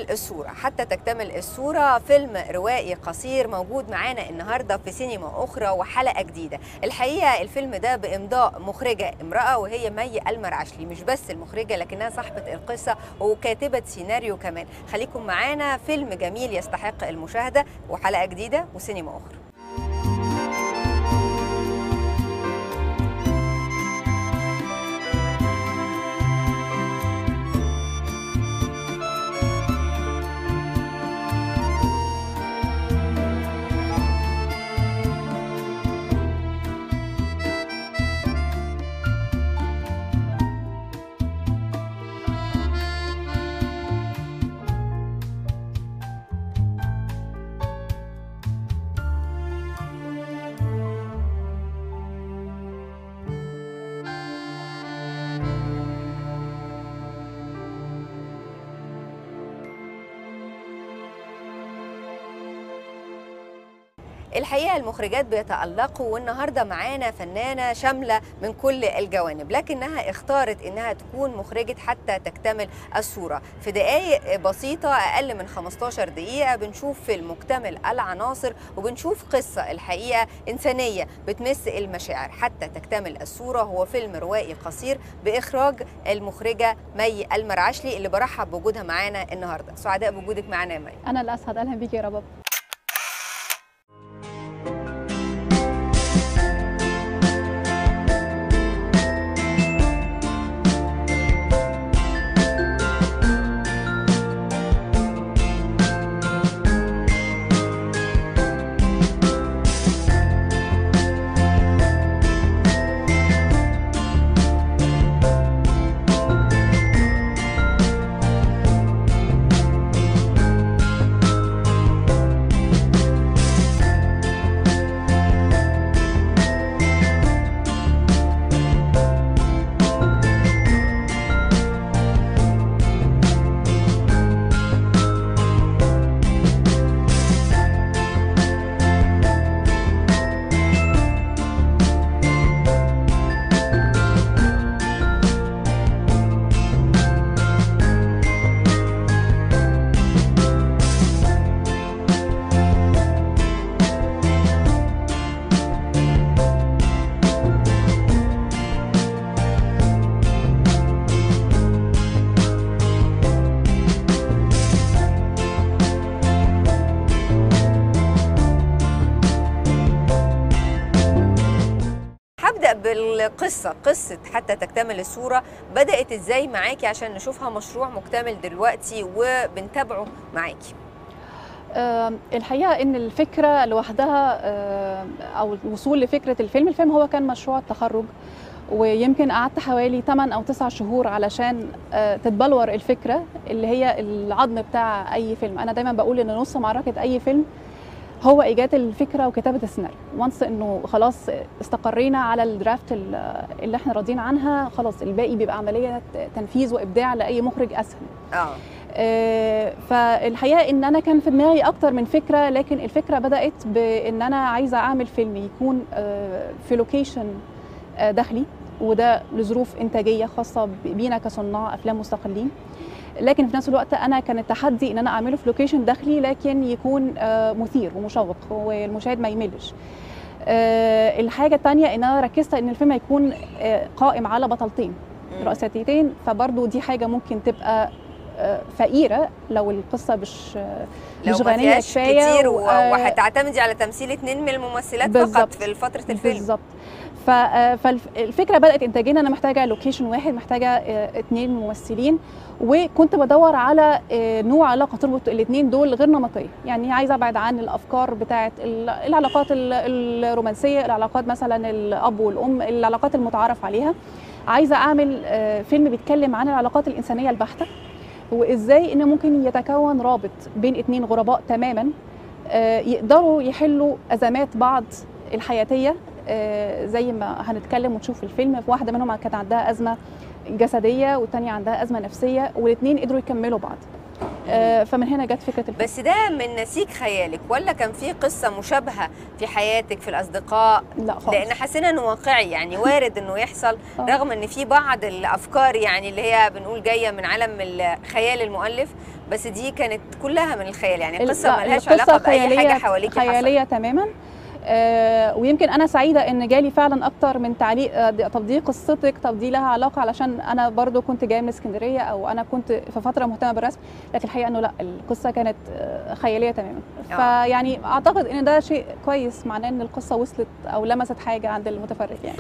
تكتمل الصورة حتى تكتمل الصورة فيلم روائي قصير موجود معانا النهاردة في سينما أخرى وحلقة جديدة الحقيقة الفيلم ده بإمضاء مخرجة امرأة وهي مي المرعشلي مش بس المخرجة لكنها صاحبة القصة وكاتبة سيناريو كمان خليكم معانا فيلم جميل يستحق المشاهدة وحلقة جديدة وسينما أخرى الحقيقه المخرجات بيتالقوا والنهارده معانا فنانه شامله من كل الجوانب لكنها اختارت انها تكون مخرجه حتى تكتمل الصوره في دقائق بسيطه اقل من 15 دقيقه بنشوف فيلم مكتمل العناصر وبنشوف قصه الحقيقه انسانيه بتمس المشاعر حتى تكتمل الصوره هو فيلم روائي قصير باخراج المخرجه مي المرعشلي اللي برحب بوجودها معانا النهارده سعداء بوجودك معانا يا مي انا الاسعد اهلا بيكي يا رباب هبدا بالقصه قصه حتى تكتمل الصوره بدات ازاي معاكي عشان نشوفها مشروع مكتمل دلوقتي وبنتابعه معاكي آه، الحقيقه ان الفكره لوحدها آه، او الوصول لفكره الفيلم الفيلم هو كان مشروع التخرج ويمكن قعدت حوالي 8 او 9 شهور علشان آه، تتبلور الفكره اللي هي العظم بتاع اي فيلم انا دايما بقول ان نص معركه اي فيلم هو ايجاد الفكره وكتابه السيناريو وانس انه خلاص استقرينا على الدرافت اللي احنا راضيين عنها خلاص الباقي بيبقى عمليه تنفيذ وابداع لاي مخرج اسهل اه آه، فالحقيقه ان انا كان في دماغي اكتر من فكره لكن الفكره بدات بان انا عايزه اعمل فيلم يكون آه، في لوكيشن آه، داخلي وده لظروف انتاجيه خاصه بينا كصناع افلام مستقلين لكن في نفس الوقت انا كان التحدي ان انا اعمله في لوكيشن داخلي لكن يكون آه، مثير ومشوق والمشاهد ما يملش آه، الحاجه الثانيه ان انا ركزت ان الفيلم يكون آه، قائم على بطلتين مم. رئيسيتين فبرضو دي حاجه ممكن تبقى آه، فقيره لو القصه مش آه، لو مش ما غنيه فيهاش كفايه كتير و- و- آه، وهتعتمدي على تمثيل اتنين من الممثلات فقط بالظبط. في فتره الفيلم بالظبط ف- آه، فالفكره بدات انتاجيا انا محتاجه لوكيشن واحد محتاجه آه، اتنين ممثلين وكنت بدور على آه، نوع علاقه تربط الاثنين دول غير نمطيه يعني عايزه ابعد عن الافكار بتاعه ال- العلاقات ال- الرومانسيه العلاقات مثلا الاب والام العلاقات المتعارف عليها عايزه اعمل آه، فيلم بيتكلم عن العلاقات الانسانيه البحته وازاي ان ممكن يتكون رابط بين اتنين غرباء تماما آه، يقدروا يحلوا ازمات بعض الحياتيه آه، زي ما هنتكلم ونشوف في الفيلم في واحده منهم كانت عندها ازمه جسديه والتانيه عندها ازمه نفسيه والاثنين قدروا يكملوا بعض آه، فمن هنا جت فكره الفيلم بس ده من نسيج خيالك ولا كان في قصه مشابهه في حياتك في الاصدقاء لا خالص لان حسينا انه واقعي يعني وارد انه يحصل آه. رغم ان في بعض الافكار يعني اللي هي بنقول جايه من عالم خيال المؤلف بس دي كانت كلها من الخيال يعني ال- قصه لا، ملهاش القصة علاقه باي حاجه خيالية- حواليك خياليه تماما آه ويمكن انا سعيده ان جالي فعلا اكتر من تعليق آه دي- طب دي قصتك طب دي لها علاقه علشان انا برضو كنت جايه من اسكندريه او انا كنت في فتره مهتمه بالرسم لكن الحقيقه انه لا القصه كانت آه خياليه تماما آه. فيعني اعتقد ان ده شيء كويس معناه ان القصه وصلت او لمست حاجه عند المتفرج يعني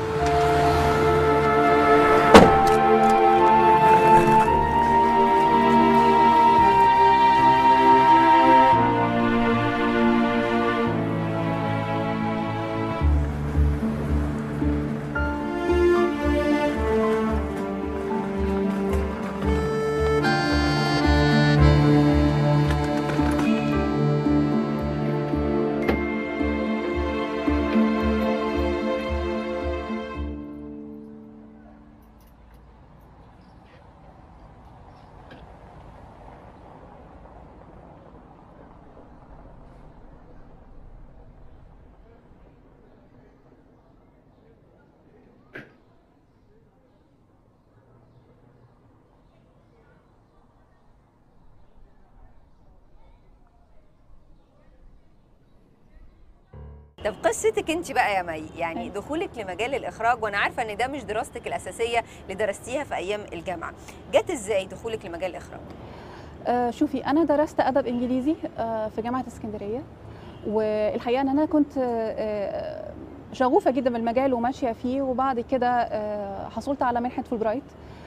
طب قصتك انت بقى يا مي يعني أيوة. دخولك لمجال الاخراج وانا عارفه ان ده مش دراستك الاساسيه اللي درستيها في ايام الجامعه جت ازاي دخولك لمجال الاخراج آه، شوفي انا درست ادب انجليزي آه، في جامعه اسكندريه والحقيقه ان انا كنت آه، شغوفه جدا بالمجال وماشيه فيه وبعد كده آه، حصلت على منحه فولبرايت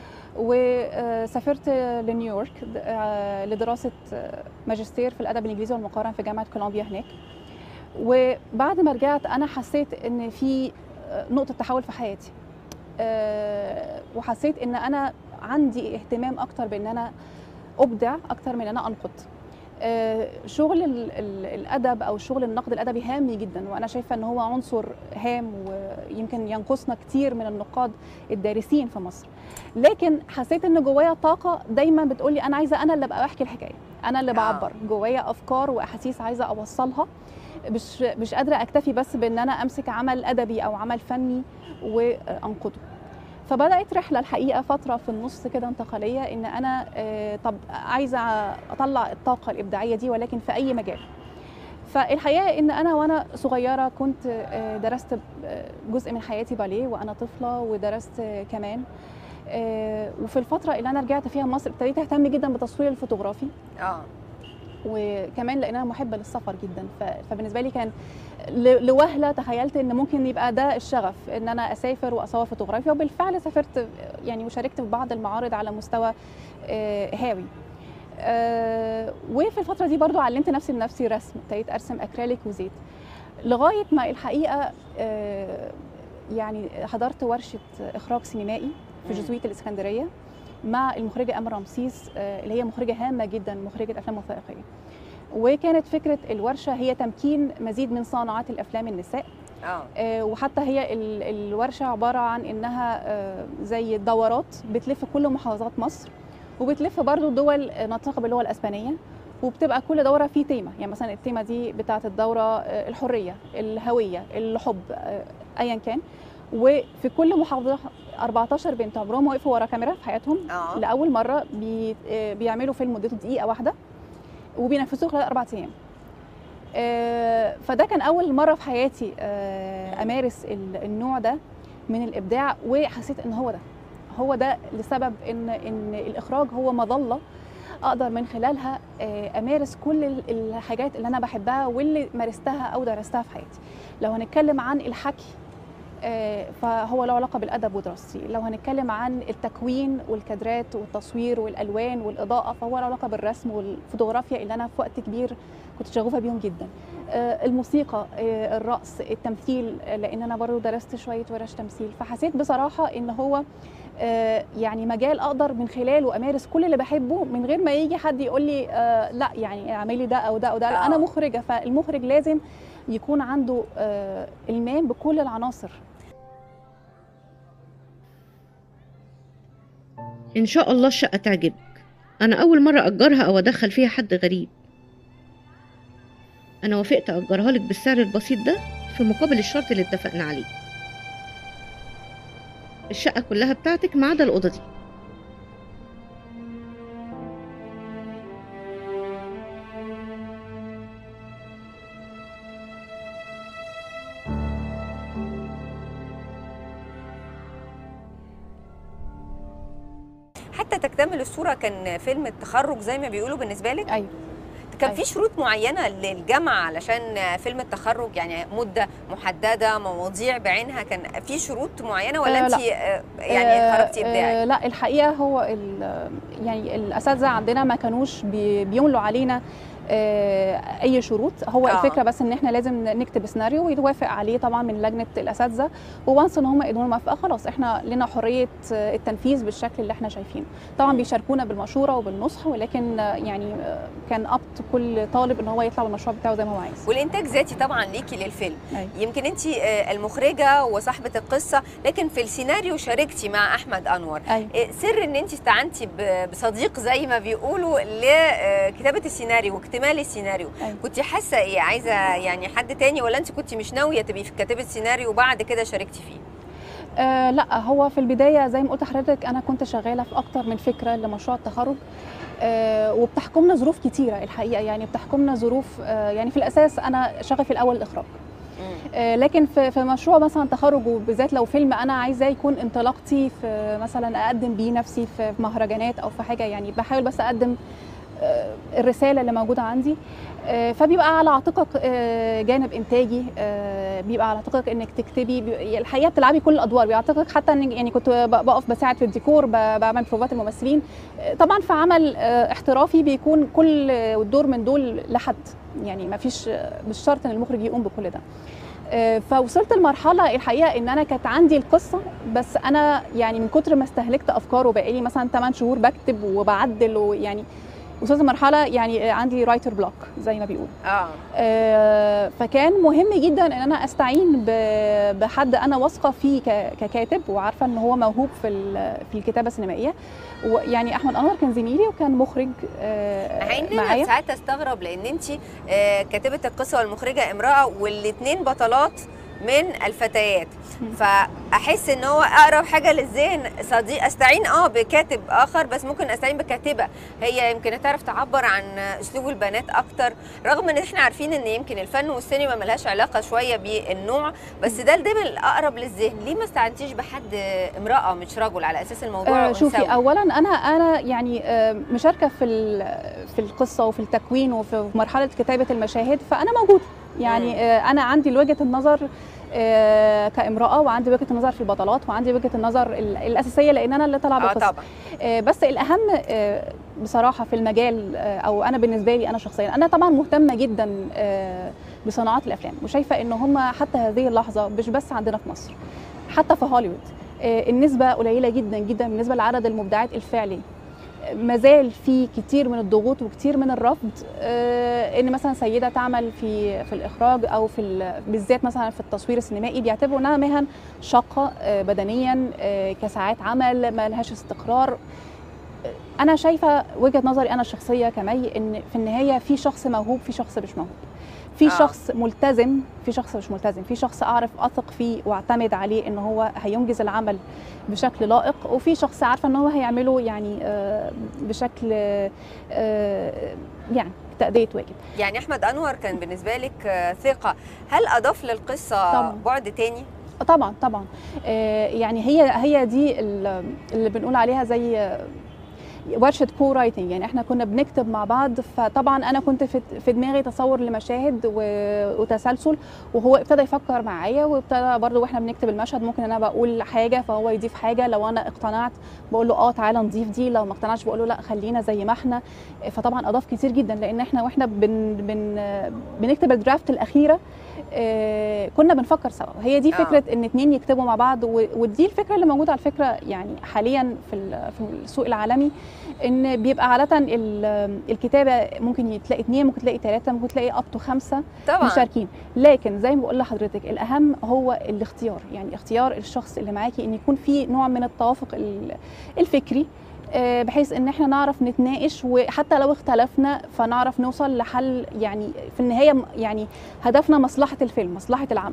وسافرت لنيويورك آه، لدراسه آه، ماجستير في الادب الانجليزي والمقارن في جامعه كولومبيا هناك وبعد ما رجعت انا حسيت ان في آه، نقطه تحول في حياتي آه، وحسيت ان انا عندي اهتمام اكتر بان انا ابدع اكتر من ان انا انقد آه، شغل ال- ال- الادب او شغل النقد الادبي هام جدا وانا شايفه ان هو عنصر هام ويمكن ينقصنا كتير من النقاد الدارسين في مصر لكن حسيت ان جوايا طاقه دايما بتقولي انا عايزه انا اللي ابقى بحكي الحكايه انا اللي آه. بعبر جوايا افكار واحاسيس عايزه اوصلها مش مش قادره اكتفي بس بان انا امسك عمل ادبي او عمل فني وانقده فبدات رحله الحقيقه فتره في النص كده انتقاليه ان انا آه، طب عايزه اطلع الطاقه الابداعيه دي ولكن في اي مجال فالحقيقه ان انا وانا صغيره كنت آه، درست آه، جزء من حياتي باليه وانا طفله ودرست آه، كمان آه، وفي الفتره اللي انا رجعت فيها مصر ابتديت اهتم جدا بالتصوير الفوتوغرافي اه وكمان لان انا محبه للسفر جدا ف- فبالنسبه لي كان ل- لوهله تخيلت ان ممكن يبقى ده الشغف ان انا اسافر واصور فوتوغرافيا وبالفعل سافرت يعني وشاركت في بعض المعارض على مستوى آه، هاوي آه، وفي الفتره دي برضو علمت نفسي بنفسي رسم ابتديت ارسم اكريليك وزيت لغايه ما الحقيقه آه، يعني حضرت ورشه اخراج سينمائي في مم. جزويه الاسكندريه مع المخرجه امل رمسيس آه، اللي هي مخرجه هامه جدا مخرجه افلام وثائقيه وكانت فكره الورشه هي تمكين مزيد من صانعات الافلام النساء اه آه، وحتى هي ال- الورشه عباره عن انها آه، زي دورات بتلف كل محافظات مصر وبتلف برضو دول آه، ناطقه باللغه الاسبانيه وبتبقى كل دوره في تيمه يعني مثلا التيمه دي بتاعه الدوره آه، الحريه الهويه الحب آه، ايا كان وفي كل محافظه 14 بنت عمرهم وقفوا ورا كاميرا في حياتهم اه لاول مره بي آه، بيعملوا فيلم مدته دقيقه واحده وبينفذوه خلال اربع ايام آه، فده كان اول مره في حياتي آه، امارس ال- النوع ده من الابداع وحسيت ان هو ده هو ده لسبب ان ان الاخراج هو مظله اقدر من خلالها آه، امارس كل ال- الحاجات اللي انا بحبها واللي مارستها او درستها في حياتي لو هنتكلم عن الحكي آه، فهو له علاقه بالادب ودراستي لو هنتكلم عن التكوين والكادرات والتصوير والالوان والاضاءه فهو له علاقه بالرسم والفوتوغرافيا اللي انا في وقت كبير كنت شغوفه بيهم جدا آه، الموسيقى آه، الرقص التمثيل آه، لان انا برضو درست شويه ورش تمثيل فحسيت بصراحه ان هو آه، يعني مجال اقدر من خلاله امارس كل اللي بحبه من غير ما يجي حد يقول لي آه، لا يعني اعملي ده او ده او ده لا انا آه. مخرجه فالمخرج لازم يكون عنده آه، المام بكل العناصر إن شاء الله الشقة تعجبك أنا أول مرة أجرها أو أدخل فيها حد غريب أنا وافقت أجرها لك بالسعر البسيط ده في مقابل الشرط اللي اتفقنا عليه الشقة كلها بتاعتك ما عدا الأوضة دي حتى تكتمل الصوره كان فيلم التخرج زي ما بيقولوا بالنسبه لك ايوه كان أيوة. في شروط معينه للجامعه علشان فيلم التخرج يعني مده محدده مواضيع بعينها كان في شروط معينه ولا آه، انت لا. يعني خرجتي ابداعي آه لا الحقيقه هو ال- يعني الاساتذه عندنا ما كانوش بي- بيملوا علينا آه، اي شروط هو آه. آه. الفكره بس ان احنا لازم نكتب سيناريو ويتوافق عليه طبعا من لجنه الاساتذه وانس ان هم يدونا موافقه خلاص احنا لنا حريه آه، التنفيذ بالشكل اللي احنا شايفينه طبعا بيشاركونا بالمشوره وبالنصح ولكن آه، يعني آه، كان ابط كل طالب ان هو يطلع بالمشروع بتاعه زي ما هو عايز والانتاج ذاتي طبعا ليكي للفيلم أيوة. يمكن انت المخرجه وصاحبه القصه لكن في السيناريو شاركتي مع احمد انور ايوه إيه سر ان انت استعنتي ب- بصديق زي ما بيقولوا لكتابه السيناريو واكتمال السيناريو أيوة. كنت حاسه ايه عايزه يعني حد تاني ولا انت كنت مش ناويه تبقي في كاتبه السيناريو وبعد كده شاركتي فيه آه لا هو في البدايه زي ما قلت لحضرتك انا كنت شغاله في اكتر من فكره لمشروع التخرج آه وبتحكمنا ظروف كتيره الحقيقه يعني بتحكمنا ظروف آه يعني في الاساس انا شغفي الاول الاخراج آه، لكن في في مشروع مثلا تخرج وبالذات لو فيلم انا عايزاه يكون انطلاقتي في مثلا اقدم بيه نفسي في مهرجانات او في حاجه يعني بحاول بس اقدم آه، الرساله اللي موجوده عندي آه، فبيبقى على عاتقك آه، جانب انتاجي آه، بيبقى على عاتقك انك تكتبي بي- الحقيقه بتلعبي كل الادوار بيعتقك حتى ان يعني كنت ب- بقف بساعد في الديكور ب- بعمل بروفات الممثلين آه، طبعا في عمل آه، احترافي بيكون كل آه، دور من دول لحد يعني ما فيش آه، مش شرط ان المخرج يقوم بكل ده آه، فوصلت لمرحله الحقيقه ان انا كانت عندي القصه بس انا يعني من كتر ما استهلكت افكار وبقالي مثلا 8 شهور بكتب وبعدل ويعني وصلت لمرحله يعني عندي رايتر بلوك زي ما بيقولوا اه آه، فكان مهم جدا ان انا استعين ب- بحد انا واثقه فيه ك- ككاتب وعارفه ان هو موهوب في ال- في الكتابه السينمائيه ويعني احمد انور كان زميلي وكان مخرج آه، مع ان انا معايا ساعات استغرب لان انت كاتبه القصه والمخرجه امراه والاثنين بطلات من الفتيات مم. فاحس ان هو اقرب حاجه للذهن صديق استعين اه بكاتب اخر بس ممكن استعين بكاتبه هي يمكن تعرف تعبر عن اسلوب البنات اكتر رغم ان احنا عارفين ان يمكن الفن والسينما ملهاش علاقه شويه بالنوع بس ده دايما الاقرب للذهن ليه ما استعنتيش بحد امراه مش رجل على اساس الموضوع آه، شوفي أنثوي؟ اولا انا انا يعني آه، مشاركه في ال- في القصه وفي التكوين وفي مرحله كتابه المشاهد فانا موجوده مم. يعني آه، انا عندي وجهه النظر آه، كامراه وعندي وجهه النظر في البطلات وعندي وجهه النظر ال- الاساسيه لان انا اللي طالعه اه بالقصه طبعا آه، بس الاهم آه، بصراحه في المجال آه، او انا بالنسبه لي انا شخصيا انا طبعا مهتمه جدا آه، بصناعات الافلام وشايفه ان هم حتى هذه اللحظه مش بس عندنا في مصر حتى في هوليوود آه، النسبه قليله جدا جدا بالنسبه لعدد المبدعات الفعلي ما زال في كتير من الضغوط وكتير من الرفض آه، ان مثلا سيده تعمل في في الاخراج او في ال- بالذات مثلا في التصوير السينمائي بيعتبروا انها مهن شاقه آه، بدنيا آه، كساعات عمل ما لهاش استقرار آه، انا شايفه وجهه نظري انا الشخصيه كمي ان في النهايه في شخص موهوب في شخص مش موهوب في آه. شخص ملتزم في شخص مش ملتزم في شخص اعرف اثق فيه واعتمد عليه ان هو هينجز العمل بشكل لائق وفي شخص عارفه ان هو هيعمله يعني آه، بشكل آه، يعني تأدية واجب يعني احمد انور كان بالنسبه لك آه، ثقه هل اضاف للقصه طبعاً. بعد تاني آه، طبعا طبعا آه، يعني هي هي دي ال- اللي بنقول عليها زي آه، ورشه كو رايتنج يعني احنا كنا بنكتب مع بعض فطبعا انا كنت في في دماغي تصور لمشاهد و- وتسلسل وهو ابتدى يفكر معايا وابتدى برضه واحنا بنكتب المشهد ممكن انا بقول حاجه فهو يضيف حاجه لو انا اقتنعت بقول له اه تعالى نضيف دي لو ما اقتنعش بقول له لا خلينا زي ما احنا فطبعا اضاف كتير جدا لان احنا واحنا بن بن بنكتب الدرافت الاخيره آه، كنا بنفكر سوا هي دي آه. فكره ان اتنين يكتبوا مع بعض و- ودي الفكره اللي موجوده على فكره يعني حاليا في ال- في السوق العالمي ان بيبقى عاده ال- الكتابه ممكن تلاقي اتنين ممكن تلاقي ثلاثه ممكن تلاقي اب تو خمسه طبعا مشاركين لكن زي ما بقول لحضرتك الاهم هو الاختيار يعني اختيار الشخص اللي معاكي ان يكون في نوع من التوافق ال- الفكري آه، بحيث ان احنا نعرف نتناقش وحتى لو اختلفنا فنعرف نوصل لحل يعني في النهايه م- يعني هدفنا مصلحه الفيلم مصلحه العمل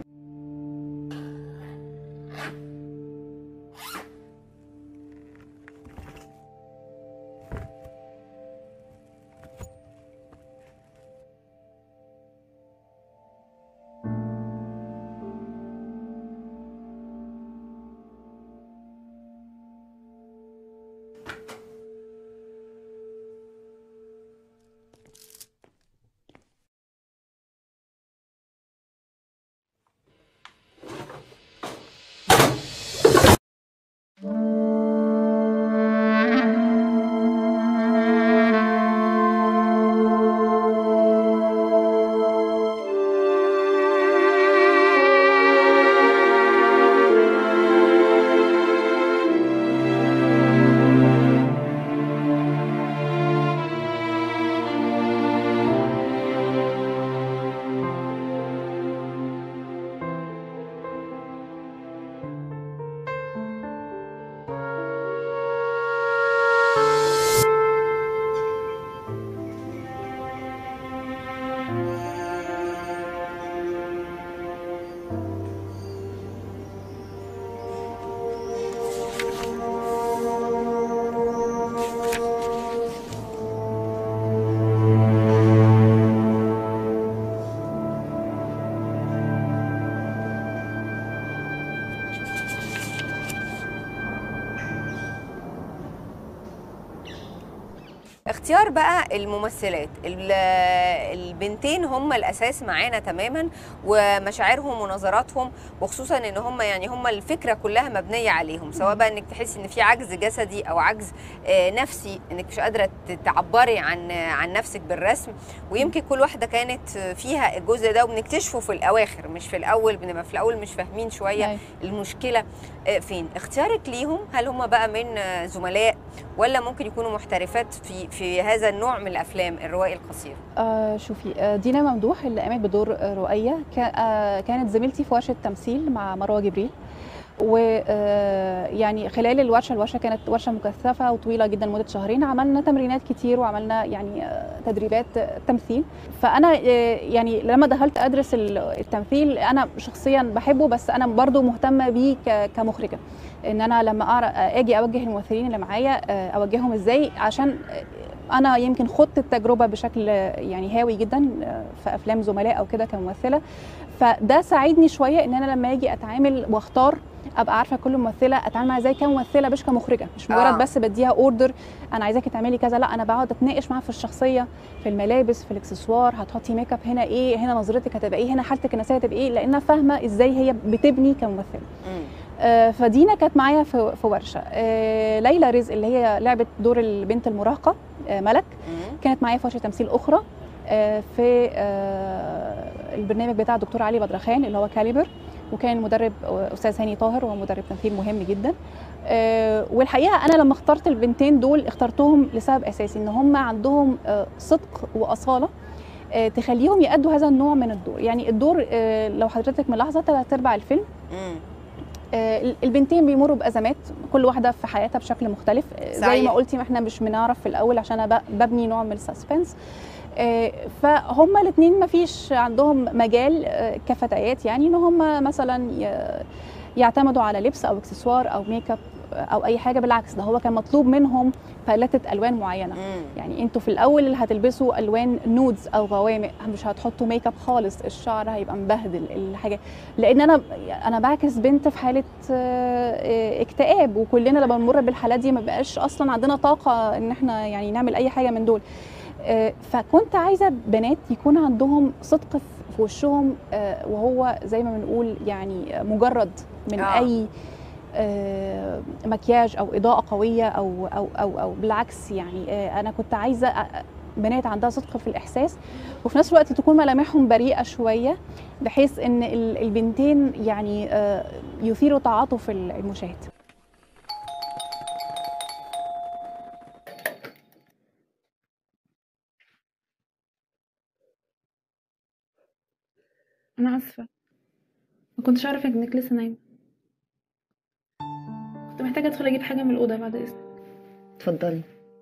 اختيار بقى الممثلات ال- البنتين هم الاساس معانا تماما ومشاعرهم ونظراتهم وخصوصا ان هم يعني هم الفكره كلها مبنيه عليهم سواء بقى انك تحسي ان في عجز جسدي او عجز آه، نفسي انك مش قادره ت- تعبري عن عن نفسك بالرسم ويمكن كل واحده كانت فيها الجزء ده وبنكتشفه في الاواخر مش في الاول بنبقى في الاول مش فاهمين شويه أيوة. المشكله آه، فين اختيارك ليهم هل هم بقى من آه، زملاء ولا ممكن يكونوا محترفات في في هذا النوع من الافلام الروائي القصير آه شوفي آه دينا ممدوح اللي قامت بدور آه رؤية كا- آه كانت زميلتي في ورشة تمثيل مع مروة جبريل ويعني خلال الورشة الورشة كانت ورشة مكثفة وطويلة جدا مدة شهرين عملنا تمرينات كتير وعملنا يعني آه، تدريبات آه، تمثيل فأنا آه، يعني لما دخلت أدرس ال- التمثيل أنا شخصيا بحبه بس أنا برضو مهتمة بيه ك- كمخرجة ان انا لما أعرف اجي اوجه الممثلين اللي معايا آه، اوجههم ازاي عشان آه، انا يمكن خضت التجربه بشكل آه، يعني هاوي جدا آه، في افلام زملاء او كده كممثله فده ساعدني شويه ان انا لما اجي اتعامل واختار ابقى عارفه كل ممثله اتعامل معاها ازاي كممثله مش كمخرجه مش مجرد آه. بس بديها اوردر انا عايزاكي تعملي كذا لا انا بقعد اتناقش معاها في الشخصيه في الملابس في الاكسسوار هتحطي ميك اب هنا ايه هنا نظرتك هتبقى ايه هنا حالتك النفسيه هتبقى ايه لانها فاهمه ازاي هي بتبني كممثله مم. آه، فدينا كانت معايا في في ورشه آه، ليلى رزق اللي هي لعبت دور البنت المراهقه آه، ملك مم. كانت معايا في ورشه تمثيل اخرى آه، في آه، البرنامج بتاع الدكتور علي بدرخان اللي هو كاليبر وكان المدرب استاذ هاني طاهر وهو مدرب تمثيل مهم جدا آه، والحقيقه انا لما اخترت البنتين دول اخترتهم لسبب اساسي ان هم عندهم آه، صدق واصاله آه، تخليهم يأدوا هذا النوع من الدور يعني الدور آه، لو حضرتك ملاحظه ثلاث ارباع الفيلم مم. آه، البنتين بيمروا بازمات كل واحده في حياتها بشكل مختلف آه، زي صحيح. ما قلتي ما احنا مش بنعرف في الاول عشان انا ب- ببني نوع من السسبنس آه، فهم الاثنين ما فيش عندهم مجال آه، كفتيات يعني ان هم مثلا ي- يعتمدوا على لبس او اكسسوار او ميك اب او اي حاجه بالعكس ده هو كان مطلوب منهم باليتة الوان معينه مم. يعني انتوا في الاول اللي هتلبسوا الوان نودز او غوامق مش هتحطوا ميك اب خالص الشعر هيبقى مبهدل الحاجه لان انا انا بعكس بنت في حاله آه، اكتئاب وكلنا لما بنمر بالحالات دي ما بقاش اصلا عندنا طاقه ان احنا يعني نعمل اي حاجه من دول آه، فكنت عايزه بنات يكون عندهم صدق في- في وشهم آه، وهو زي ما بنقول يعني مجرد من آه. آه. اي آه، مكياج او اضاءه قويه او او او او بالعكس يعني آه، انا كنت عايزه أ- بنات عندها صدق في الاحساس وفي نفس الوقت تكون ملامحهم بريئه شويه بحيث ان ال- البنتين يعني آه، يثيروا تعاطف المشاهد أنا آسفة ما كنتش أعرف إنك لسه نايمة كنت محتاجة أدخل أجيب حاجة من الأوضة بعد إذنك اتفضلي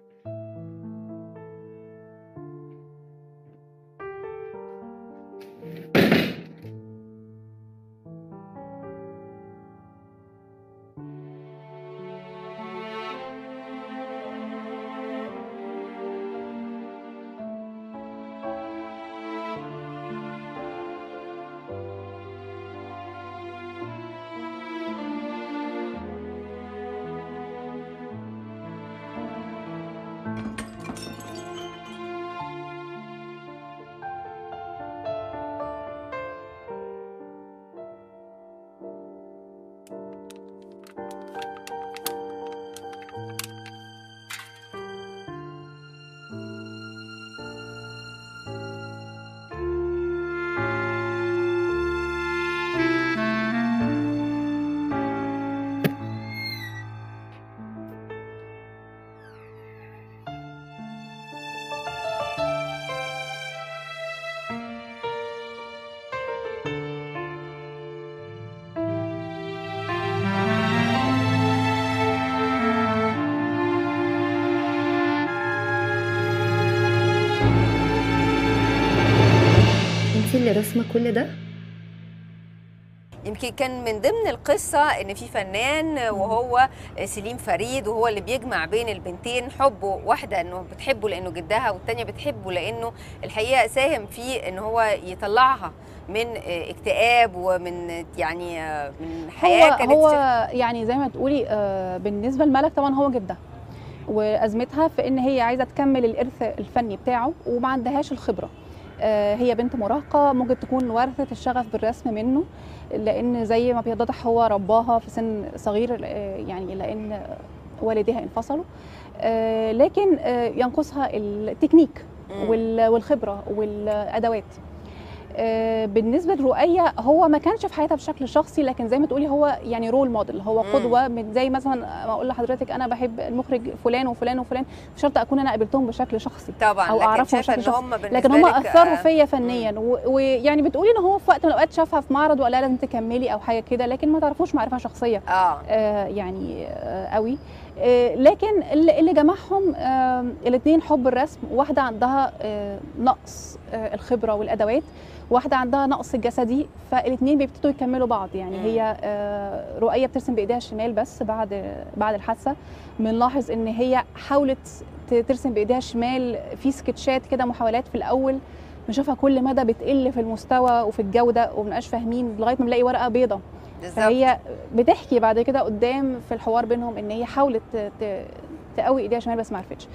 انت اللي رسمه كل ده يمكن كان من ضمن القصة إن في فنان وهو سليم فريد وهو اللي بيجمع بين البنتين حبه واحدة إنه بتحبه لأنه جدها والتانية بتحبه لأنه الحقيقة ساهم في إن هو يطلعها من اكتئاب ومن يعني من حياة هو كانت هو يعني زي ما تقولي آه، بالنسبه لملك طبعا هو جدها وازمتها في ان هي عايزه تكمل الارث الفني بتاعه وما عندهاش الخبره آه، هي بنت مراهقه ممكن تكون ورثت الشغف بالرسم منه لان زي ما بيتضح هو رباها في سن صغير آه، يعني لان والديها انفصلوا آه، لكن آه، ينقصها التكنيك مم. وال- والخبره والادوات آه، بالنسبه لرؤية هو ما كانش في حياتها بشكل شخصي لكن زي ما تقولي هو يعني رول موديل هو مم. قدوه من زي مثلا ما اقول لحضرتك انا بحب المخرج فلان وفلان وفلان مش شرط اكون انا قابلتهم بشكل شخصي طبعا أو لكن أعرفهم شايفة بشكل إن شخصي. هم بالنسبة لكن هم لك، اثروا آه، فيا فنيا و- ويعني بتقولي ان هو في وقت من الاوقات شافها في معرض وقال لها لازم تكملي او حاجه كده لكن ما تعرفوش معرفه شخصيه اه آه، يعني آه، قوي آه، لكن اللي اللي جمعهم الاثنين حب الرسم واحده عندها آه، نقص آه، الخبره والادوات واحده عندها نقص الجسدي فالاثنين بيبتدوا يكملوا بعض يعني مم. هي آه، رؤيه بترسم بايديها الشمال بس بعد بعد الحادثه بنلاحظ ان هي حاولت ت- ترسم بايديها الشمال في سكتشات كده محاولات في الاول بنشوفها كل مدى بتقل في المستوى وفي الجوده ومبنبقاش فاهمين لغايه ما نلاقي ورقه بيضه بالظبط فهي بتحكي بعد كده قدام في الحوار بينهم ان هي حاولت ت- ت- تقوي ايديها شمال بس ما عرفتش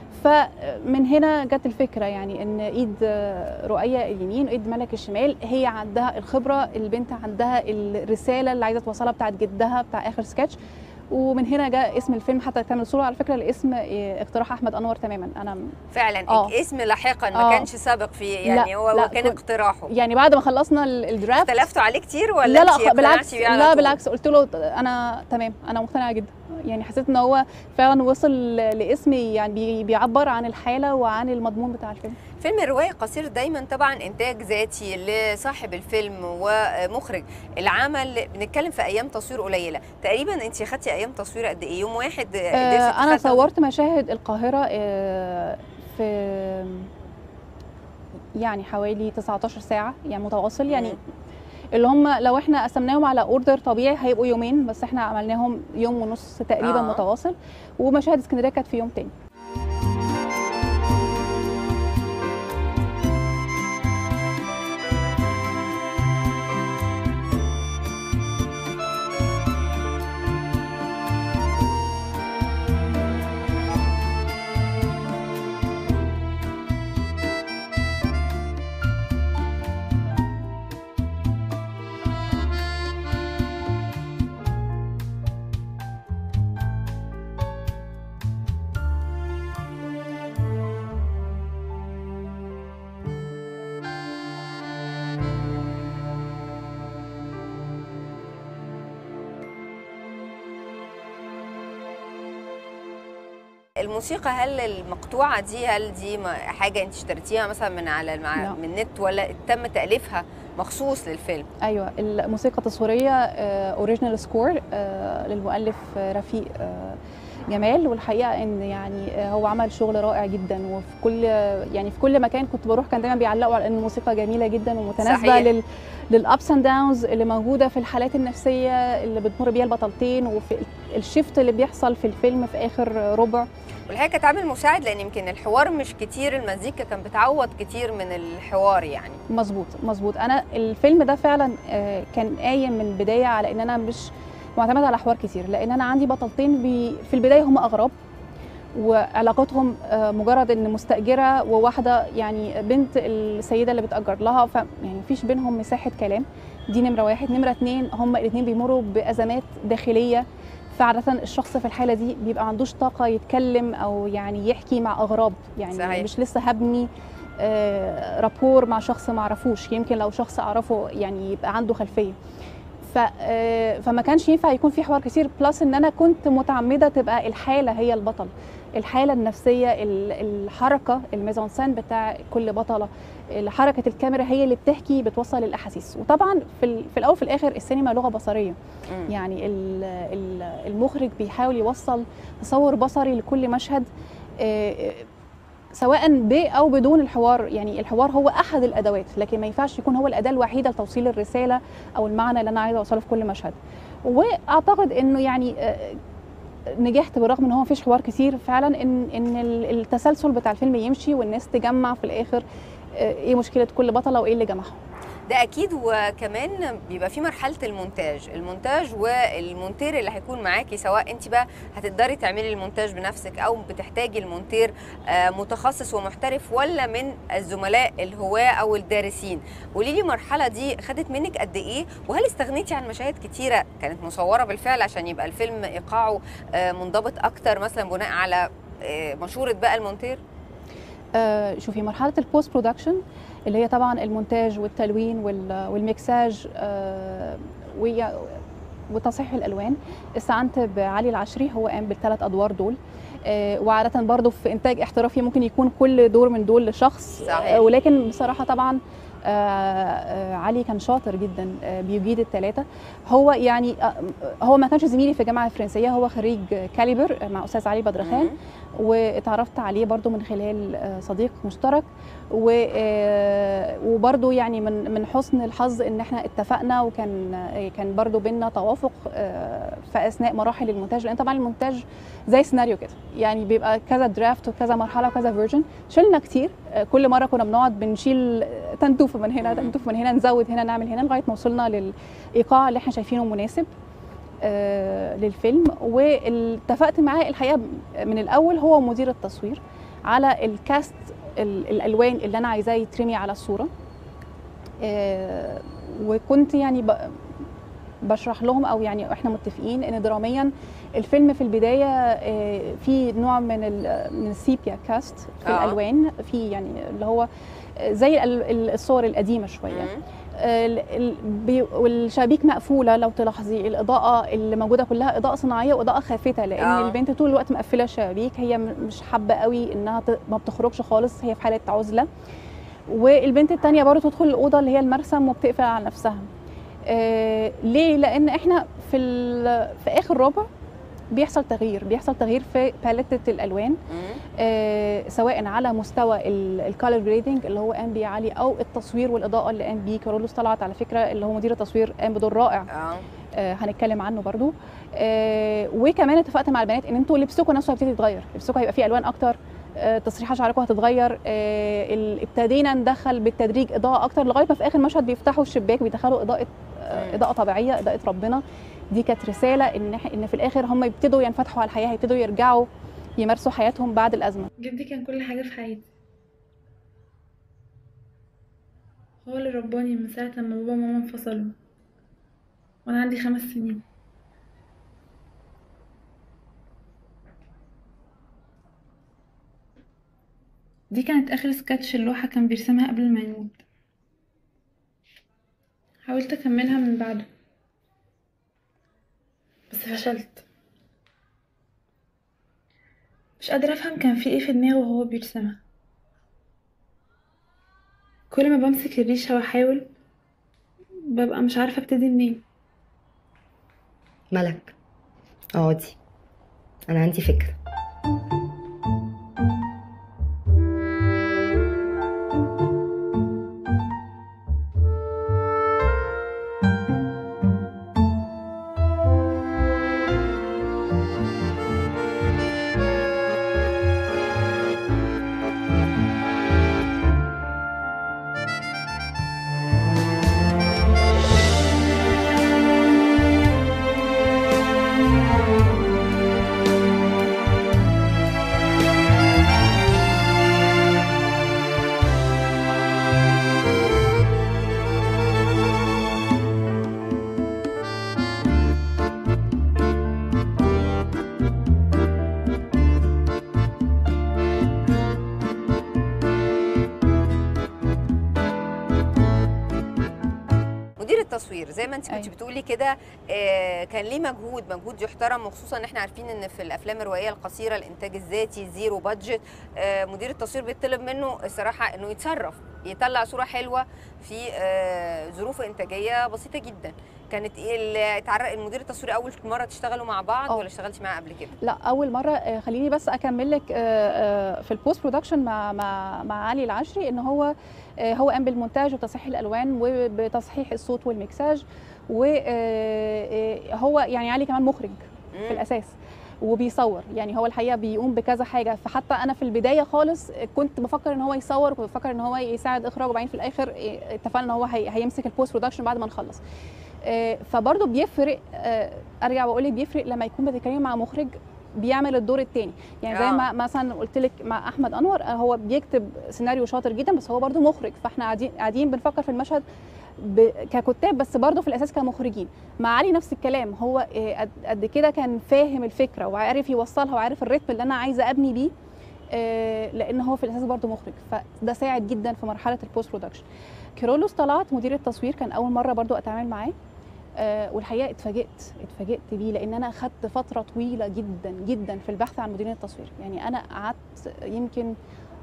فمن هنا جت الفكره يعني ان ايد رؤيه اليمين وايد ملك الشمال هي عندها الخبره البنت عندها الرساله اللي عايزه توصلها بتاعت جدها بتاع اخر سكتش ومن هنا جاء اسم الفيلم حتى تعمل صوره على فكره الاسم اقتراح احمد انور تماما انا فعلا آه. اسم لاحقا ما آه. كانش سابق فيه يعني لا، هو لا، هو كان كنت- اقتراحه يعني بعد ما خلصنا ال- الدرافت اختلفتوا عليه كتير ولا لا لا انتي خ- بالعكس اقتنعتي بيه على لا طول؟ بالعكس قلت له انا تمام انا مقتنعه جدا يعني حسيت ان هو فعلا وصل لاسم يعني بي- بيعبر عن الحاله وعن المضمون بتاع الفيلم فيلم الرواية قصير دايما طبعا إنتاج ذاتي لصاحب الفيلم ومخرج العمل بنتكلم في أيام تصوير قليلة تقريبا أنت خدتي أيام تصوير قد إيه يوم واحد قدرتي آه انا تخططي؟ صورت مشاهد القاهره آه في يعني حوالي 19 ساعه يعني متواصل يعني مم. اللي هم لو احنا قسمناهم على اوردر طبيعي هيبقوا يومين بس احنا عملناهم يوم ونص تقريبا آه. آه. متواصل ومشاهد اسكندريه كانت في يوم تاني الموسيقى هل المقطوعة دي هل دي م- حاجة أنت اشتريتيها مثلا من على مع لا. من النت ولا تم تأليفها مخصوص للفيلم؟ ايوه الموسيقى التصويريه اوريجينال سكور للمؤلف آه، رفيق آه، جمال والحقيقه ان يعني آه، هو عمل شغل رائع جدا وفي كل يعني في كل مكان كنت بروح كان دايما بيعلقوا على ان الموسيقى جميله جدا ومتناسبه صحيح. لل للابس اند داونز اللي موجوده في الحالات النفسيه اللي بتمر بيها البطلتين وفي الشيفت اللي بيحصل في الفيلم في اخر ربع والحقيقه كانت عامل مساعد لان يمكن الحوار مش كتير المزيكا كان بتعوض كتير من الحوار يعني مظبوط مظبوط انا الفيلم ده فعلا آه، كان قايم من البدايه على ان انا مش معتمد على حوار كتير لان انا عندي بطلتين بي في البدايه هم اغراب وعلاقتهم آه، مجرد ان مستاجره وواحده يعني بنت السيده اللي بتاجر لها ف يعني مفيش بينهم مساحه كلام دي نمره واحد نمره اتنين هم الاثنين بيمروا بازمات داخليه فعادة الشخص في الحالة دي بيبقى عندوش طاقة يتكلم أو يعني يحكي مع أغراب يعني صحيح. مش لسه هبني آه، رابور مع شخص ما اعرفوش يمكن لو شخص اعرفه يعني يبقى عنده خلفيه ف آه، فما كانش ينفع يكون في حوار كتير بلس ان انا كنت متعمده تبقى الحاله هي البطل الحاله النفسيه ال- الحركه الميزانسان بتاع كل بطله حركه الكاميرا هي اللي بتحكي بتوصل الاحاسيس وطبعا في ال- في الاول وفي الاخر السينما لغه بصريه مم. يعني ال- ال- المخرج بيحاول يوصل تصور بصري لكل مشهد آه، سواء ب او بدون الحوار يعني الحوار هو احد الادوات لكن ما ينفعش يكون هو الاداه الوحيده لتوصيل الرساله او المعنى اللي انا عايزه اوصله في كل مشهد واعتقد انه يعني آه، نجحت بالرغم ان هو مفيش حوار كتير فعلا ان ان ال- التسلسل بتاع الفيلم يمشي والناس تجمع في الاخر آه، ايه مشكله كل بطله وايه اللي جمعهم ده اكيد وكمان بيبقى في مرحله المونتاج المونتاج والمونتير اللي هيكون معاكي سواء انت بقى هتقدري تعملي المونتاج بنفسك او بتحتاجي المونتير آه، متخصص ومحترف ولا من الزملاء الهواه او الدارسين قولي لي المرحله دي خدت منك قد ايه وهل استغنيتي عن مشاهد كتيره كانت مصوره بالفعل عشان يبقى الفيلم ايقاعه آه، منضبط اكتر مثلا بناء على آه، مشوره بقى المونتير آه، شوفي مرحله البوست برودكشن اللي هي طبعا المونتاج والتلوين وال- والميكساج آه، ويا- وتصحيح الالوان استعنت بعلي العشري هو قام بالثلاث ادوار دول آه، وعادة برضه في إنتاج احترافي ممكن يكون كل دور من دول لشخص صحيح. آه، ولكن بصراحة طبعا آه، آه، علي كان شاطر جدا آه، بيجيد الثلاثة هو يعني آه، هو ما كانش زميلي في الجامعة الفرنسية هو خريج كاليبر مع أستاذ علي بدرخان مم. واتعرفت عليه برضو من خلال آه، صديق مشترك و- آه، وبرضو يعني من من حسن الحظ ان احنا اتفقنا وكان آه، كان برضو بينا توافق آه، في اثناء مراحل المونتاج لان طبعا المونتاج زي سيناريو كده يعني بيبقى كذا درافت وكذا مرحله وكذا فيرجن شلنا كتير آه، كل مره كنا بنقعد بنشيل تنتوفه من هنا مم. تنتوفه من هنا نزود هنا نعمل هنا لغايه ما وصلنا للايقاع اللي احنا شايفينه مناسب آه، للفيلم واتفقت معاه الحقيقه من الاول هو مدير التصوير على الكاست ال- الالوان اللي انا عايزاه يترمي على الصوره آه، وكنت يعني ب- بشرح لهم او يعني احنا متفقين ان دراميا الفيلم في البدايه آه، في نوع من ال- من السيبيا كاست في آه. الالوان في يعني اللي هو زي ال- ال- الصور القديمه شويه مم. ال- ال- بي- والشبابيك مقفوله لو تلاحظي الاضاءه اللي موجوده كلها اضاءه صناعيه واضاءه خافته لان آه. آه. البنت طول الوقت مقفله الشبابيك هي م- مش حابه قوي انها ت- ما بتخرجش خالص هي في حاله عزله والبنت التانية برضه تدخل الاوضه اللي هي المرسم وبتقفل على نفسها آه ليه لان احنا في ال- في اخر ربع بيحصل تغيير بيحصل تغيير في باليتة الالوان مم. آه، سواء على مستوى الكالر جريدنج اللي هو قام بيه علي او التصوير والاضاءه اللي قام بيه كارولوس طلعت على فكره اللي هو مدير التصوير قام بدور رائع اه آه، هنتكلم عنه برضو آه، وكمان اتفقت مع البنات ان انتوا لبسكم نفسه هيبتدي يتغير لبسكم هيبقى فيه الوان اكتر آه، تسريحات شعركم هتتغير آه، ال- ابتدينا ندخل بالتدريج اضاءه اكتر لغايه ما في اخر مشهد بيفتحوا الشباك بيدخلوا اضاءه آه، مم. اضاءه طبيعيه اضاءه ربنا دي كانت رساله ان إح- ان في الاخر هم يبتدوا ينفتحوا على الحياه هيبتدوا يرجعوا يمارسوا حياتهم بعد الازمه جدي كان كل حاجة في حياتي هو اللي رباني من ساعة لما بابا وماما انفصلوا وانا عندي خمس سنين دي كانت اخر سكتش اللوحة كان بيرسمها قبل ما يموت حاولت اكملها من بعده بس فشلت مش قادرة افهم كان في ايه في دماغه وهو بيرسمها كل ما بمسك الريشة واحاول ببقى مش عارفة ابتدي منين ملك اقعدي انا عندي فكره مدير التصوير زي ما انت كنت أيوة. بتقولي كده آه، كان ليه مجهود مجهود يحترم وخصوصا ان احنا عارفين ان في الافلام الروائيه القصيره الانتاج الذاتي زيرو بادجت آه، مدير التصوير بيطلب منه الصراحه انه يتصرف يطلع صوره حلوه في آه، ظروف انتاجيه بسيطه جدا كانت ايه اللي اتعرق المدير التصوير اول مره تشتغلوا مع بعض اه. ولا اشتغلتي معاه قبل كده لا اول مره آه، خليني بس اكمل لك آه، آه، في البوست برودكشن مع مع مع علي العشري ان هو آه، هو قام بالمونتاج وتصحيح الالوان وبتصحيح الصوت والمكساج وهو يعني علي كمان مخرج مم. في الاساس وبيصور يعني هو الحقيقه بيقوم بكذا حاجه فحتى انا في البدايه خالص كنت بفكر ان هو يصور وكنت بفكر ان هو يساعد اخراج وبعدين في الاخر إيه، اتفقنا ان هو هي- هيمسك البوست برودكشن بعد ما نخلص آه، فبرضه بيفرق آه، ارجع واقول لك بيفرق لما يكون بتتكلمي مع مخرج بيعمل الدور الثاني يعني زي آه. ما مثلا قلت لك مع احمد انور آه، هو بيكتب سيناريو شاطر جدا بس هو برضه مخرج فاحنا قاعدين قاعدين بنفكر في المشهد ب... ككتاب بس برضه في الاساس كمخرجين مع علي نفس الكلام هو آه، قد- قد كده كان فاهم الفكره وعارف يوصلها وعارف الريتم اللي انا عايزه ابني بيه آه، لان هو في الاساس برضه مخرج فده ساعد جدا في مرحله البوست برودكشن كيرولوس طلعت مدير التصوير كان اول مره برضه اتعامل معاه آه، والحقيقه اتفاجئت اتفاجئت بيه لان انا اخدت فتره طويله جدا جدا في البحث عن مديرين التصوير يعني انا قعدت يمكن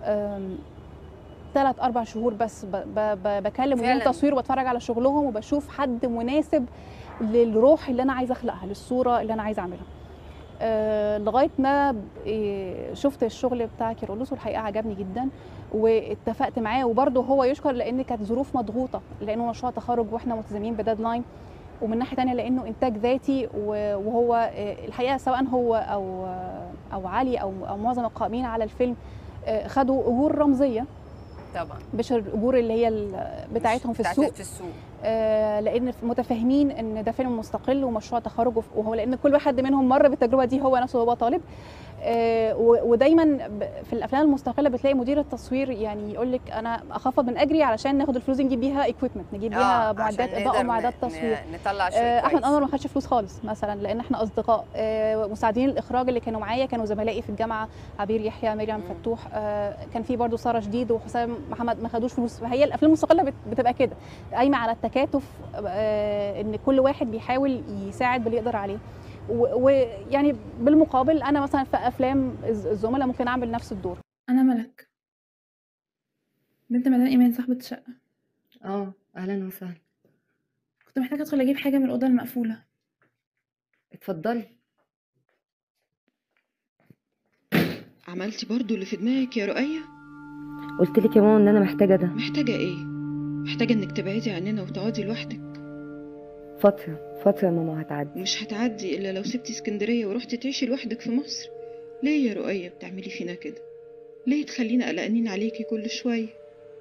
ثلاث اربع شهور بس ب- ب- ب- بكلم مديرين فعلاً. التصوير وبتفرج على شغلهم وبشوف حد مناسب للروح اللي انا عايزه اخلقها للصوره اللي انا عايزه اعملها آه، لغايه ما ب- إيه، شفت الشغل بتاع كيرولوس والحقيقه عجبني جدا واتفقت معاه وبرده هو يشكر لان كانت ظروف مضغوطه لانه مشروع تخرج واحنا ملتزمين بديدلاين ومن ناحيه تانية لانه انتاج ذاتي و- وهو آه، الحقيقه سواء هو او آه، او علي او او معظم القائمين على الفيلم آه، خدوا اجور رمزيه طبعا مش الاجور اللي هي ال- بتاعتهم في بتاعت السوق في السوق آه، لان متفاهمين ان ده فيلم مستقل ومشروع تخرج وف- وهو لان كل واحد منهم مر بالتجربه دي هو نفسه وهو طالب آه، و- ودايما ب- في الافلام المستقله بتلاقي مدير التصوير يعني يقول لك انا اخفض من اجري علشان ناخد الفلوس دي نجيب بيها اكويبمنت نجيب بيها آه، معدات عشان اضاءه نقدر ومعدات ن- تصوير ن- نطلع شيء آه، احمد كويس. انور ما خدش فلوس خالص مثلا لان احنا اصدقاء آه، مساعدين الاخراج اللي كانوا معايا كانوا زملائي في الجامعه عبير يحيى مريم مم. فتوح آه، كان في برضو ساره جديد وحسام محمد ما خدوش فلوس فهي الافلام المستقله بت- بتبقى كده قايمه على التكاتف آه، ان كل واحد بيحاول يساعد باللي يقدر عليه و- ويعني بالمقابل انا مثلا في افلام الز- الزملاء ممكن اعمل نفس الدور انا ملك بنت مدام ايمان صاحبة الشقة اه اهلا وسهلا كنت محتاجة ادخل اجيب حاجة من الأوضة المقفولة اتفضلي عملتي برضو اللي في دماغك يا رؤية قلت لك يا ماما ان انا محتاجه ده محتاجة ايه محتاجة انك تبعدي عننا وتقعدي لوحدك فتره فتره يا ماما هتعدي مش هتعدي الا لو سبتي اسكندرية ورحتي تعيشي لوحدك في مصر ليه يا رؤية بتعملي فينا كده ليه تخلينا قلقانين عليكي كل شوية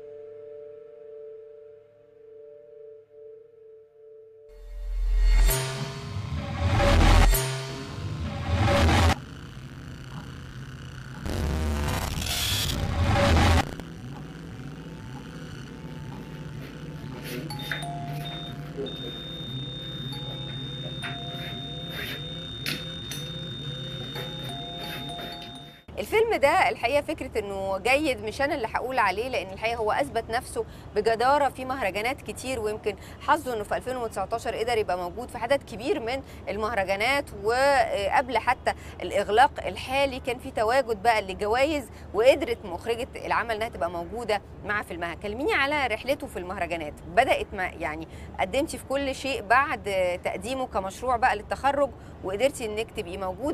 الفيلم ده الحقيقه فكره انه جيد مش انا اللي هقول عليه لان الحقيقه هو اثبت نفسه بجداره في مهرجانات كتير ويمكن حظه انه في 2019 قدر يبقى موجود في عدد كبير من المهرجانات وقبل حتى الاغلاق الحالي كان في تواجد بقى لجوائز وقدرت مخرجه العمل انها تبقى موجوده مع فيلمها كلميني على رحلته في المهرجانات بدات ما يعني قدمتي في كل شيء بعد تقديمه كمشروع بقى للتخرج وقدرتي انك تبقي موجوده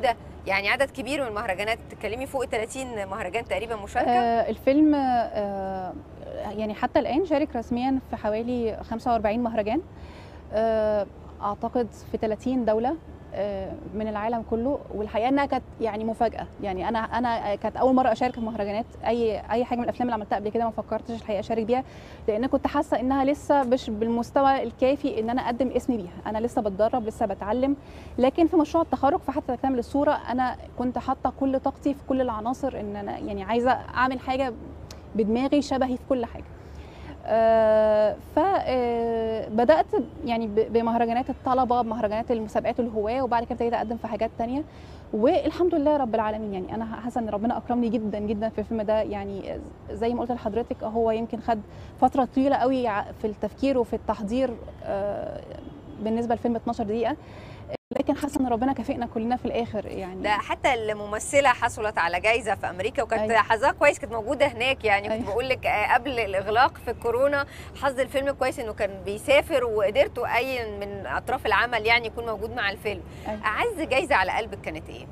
يعني عدد كبير من المهرجانات بتتكلمي فوق 30 مهرجان تقريبا مشاركه آه الفيلم آه يعني حتى الان شارك رسميا في حوالي 45 مهرجان آه اعتقد في 30 دوله آه، من العالم كله والحقيقه انها كانت يعني مفاجاه يعني انا انا كانت اول مره اشارك في مهرجانات اي اي حاجه من الافلام اللي عملتها قبل كده ما فكرتش الحقيقه اشارك بيها لان كنت حاسه انها لسه مش بالمستوى الكافي ان انا اقدم اسمي بيها انا لسه بتدرب لسه بتعلم لكن في مشروع التخرج في حتى تكمل الصوره انا كنت حاطه كل طاقتي في كل العناصر ان انا يعني عايزه اعمل حاجه بدماغي شبهي في كل حاجه آه فبدات يعني ب- بمهرجانات الطلبه بمهرجانات المسابقات الهواه وبعد كده ابتديت اقدم في حاجات تانية والحمد لله رب العالمين يعني انا حاسه ان ربنا اكرمني جدا جدا في الفيلم ده يعني زي ما قلت لحضرتك هو يمكن خد فتره طويله قوي ع- في التفكير وفي التحضير آه بالنسبه لفيلم 12 دقيقه لكن حاسه ان ربنا كافئنا كلنا في الاخر يعني ده حتى الممثله حصلت على جايزه في امريكا وكانت أيوة. حظها كويس كانت موجوده هناك يعني كنت أيوة. بقول لك آه، قبل الاغلاق في الكورونا حظ الفيلم كويس انه كان بيسافر وقدرتوا اي من اطراف العمل يعني يكون موجود مع الفيلم أيوة. اعز جايزه على قلبك كانت ايه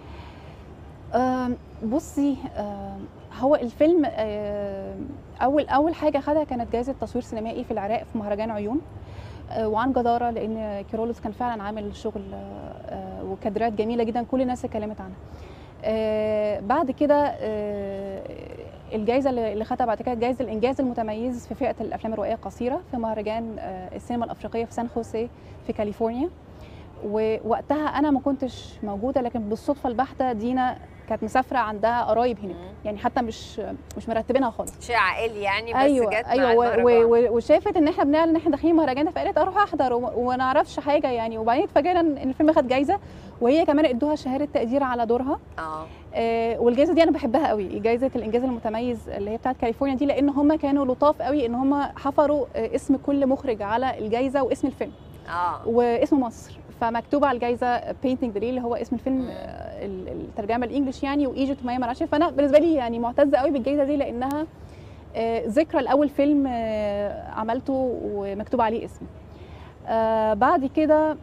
آم، بصي آم، هو الفيلم آم، اول اول حاجه خدها كانت جائزه تصوير سينمائي في العراق في مهرجان عيون آه، وعن جداره لان كيرولوس كان فعلا عامل شغل آه، آه، وكادرات جميله جدا كل الناس اتكلمت عنها آه، بعد كده آه، الجائزه اللي اللي خدها بعد كده جائزه الانجاز المتميز في فئه الافلام الروائيه القصيره في مهرجان آه، السينما الافريقيه في سان خوسيه في كاليفورنيا ووقتها انا ما كنتش موجوده لكن بالصدفه البحته دينا كانت مسافره عندها قرايب هناك مم. يعني حتى مش مش مرتبينها خالص شيء عائلي يعني بس ايوه جت مع ايوه و- المهرجان. و- و- وشافت ان احنا بنعلن ان احنا داخلين مهرجان فقالت اروح احضر وما- وما نعرفش حاجه يعني وبعدين اتفاجئنا ان الفيلم خد جايزه وهي كمان ادوها شهاده تقدير على دورها اه آه والجائزه دي انا بحبها قوي جائزه الانجاز المتميز اللي هي بتاعت كاليفورنيا دي لان هم كانوا لطاف قوي ان هم حفروا آه اسم كل مخرج على الجائزه واسم الفيلم اه واسم مصر فمكتوب على الجائزه بينتنج ذا اللي هو اسم الفيلم مم. آه، ال- الترجمه الانجليش يعني وايجيبت مايا مرعشي فانا بالنسبه لي يعني معتزه قوي بالجائزه دي لانها آه، ذكرى لاول فيلم آه، عملته ومكتوب عليه اسمي آه، بعد كده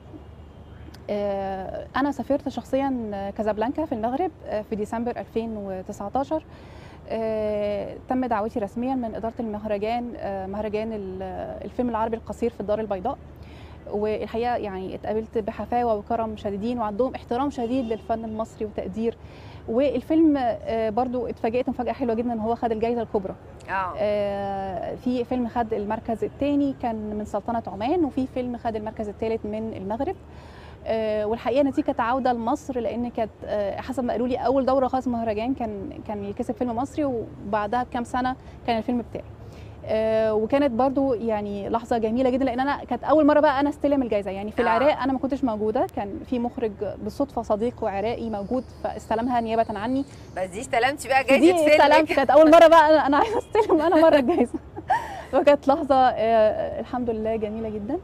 آه، انا سافرت شخصيا كازابلانكا في المغرب آه، في ديسمبر 2019 آه، تم دعوتي رسميا من اداره المهرجان آه، مهرجان ال- الفيلم العربي القصير في الدار البيضاء والحقيقه يعني اتقابلت بحفاوه وكرم شديدين وعندهم احترام شديد للفن المصري وتقدير والفيلم آه، برضو اتفاجئت مفاجاه حلوه جدا ان هو خد الجائزه الكبرى اه آه، في فيلم خد المركز الثاني كان من سلطنه عمان وفي فيلم خد المركز الثالث من المغرب آه، والحقيقه نتيجه عوده لمصر لان كانت آه، حسب ما قالوا لي اول دوره خاص مهرجان كان كان يكسب فيلم مصري وبعدها بكام سنه كان الفيلم بتاعي آه، وكانت برضو يعني لحظه جميله جدا لان انا كانت اول مره بقى انا استلم الجائزه يعني في آه. العراق انا ما كنتش موجوده كان في مخرج بالصدفه صديق عراقي موجود فاستلمها نيابه عني بس دي استلمتي بقى دي جايزه استلمت فيلمك كانت اول مره بقى انا انا عايزه استلم انا مره الجائزه فكانت لحظه آه، الحمد لله جميله جدا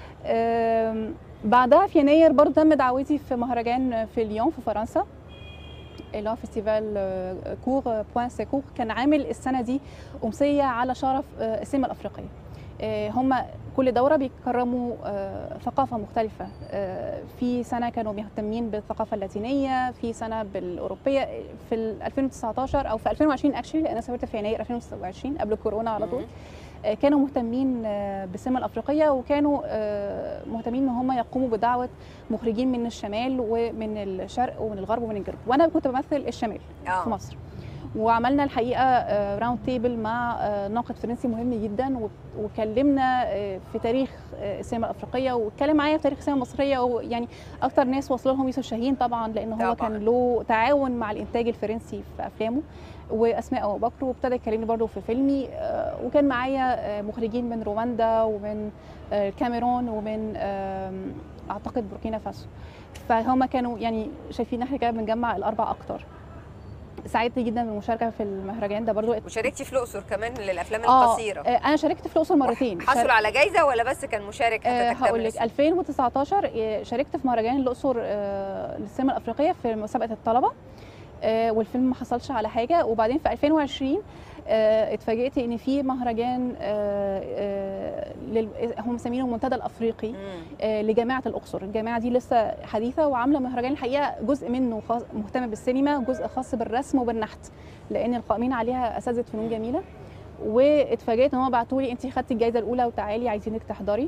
آم، بعدها في يناير برضه تم دعوتي في مهرجان في ليون في فرنسا اللي هو فيستيفال آه، كور آه، بوان سيكور كان عامل السنه دي امسيه على شرف آه، السينما الافريقيه هم كل دوره بيكرموا آه، ثقافه مختلفه آه، في سنه كانوا مهتمين بالثقافه اللاتينيه في سنه بالاوروبيه في ال 2019 او في 2020 اكشلي لان انا سافرت في يناير 2021 قبل كورونا على طول مم. آه، كانوا مهتمين آه، بالسينما الافريقيه وكانوا آه، مهتمين ان هم يقوموا بدعوه مخرجين من الشمال ومن الشرق ومن الغرب ومن الجنوب وانا كنت بمثل الشمال في اه مصر وعملنا الحقيقه راوند تيبل مع آه، ناقد فرنسي مهم جدا و- وكلمنا آه، في تاريخ آه، السينما الافريقيه واتكلم معايا في تاريخ السينما المصريه ويعني اكتر ناس وصلوا لهم يوسف شاهين طبعا لان هو طبعاً. كان له تعاون مع الانتاج الفرنسي في افلامه واسماء ابو بكر وابتدى يكلمني برضه في فيلمي آه، وكان معايا آه، مخرجين من رواندا ومن آه، الكاميرون ومن آم، اعتقد بوركينا فاسو فهم كانوا يعني شايفين احنا كده بنجمع الاربع اكتر سعدت جدا بالمشاركه في المهرجان ده برضو وشاركتي في الاقصر كمان للافلام آه، القصيره آه، انا شاركت في الاقصر مرتين حصلوا على جايزه ولا بس كان مشارك حتى أه تكتمل هقول لك اسمه؟ 2019 آه، شاركت في مهرجان الاقصر آه، للسينما الافريقيه في مسابقه الطلبه آه، والفيلم ما حصلش على حاجه وبعدين في 2020 آه، اتفاجئت ان في مهرجان آه، آه، لل- هم مسمينه المنتدى الافريقي مم. آه، لجامعه الاقصر الجامعه دي لسه حديثه وعامله مهرجان الحقيقه جزء منه خاص مهتم بالسينما وجزء خاص بالرسم وبالنحت لان القائمين عليها اساتذه فنون جميله واتفاجئت ان هم بعتوا لي انت خدتي الجائزه الاولى وتعالي عايزينك تحضري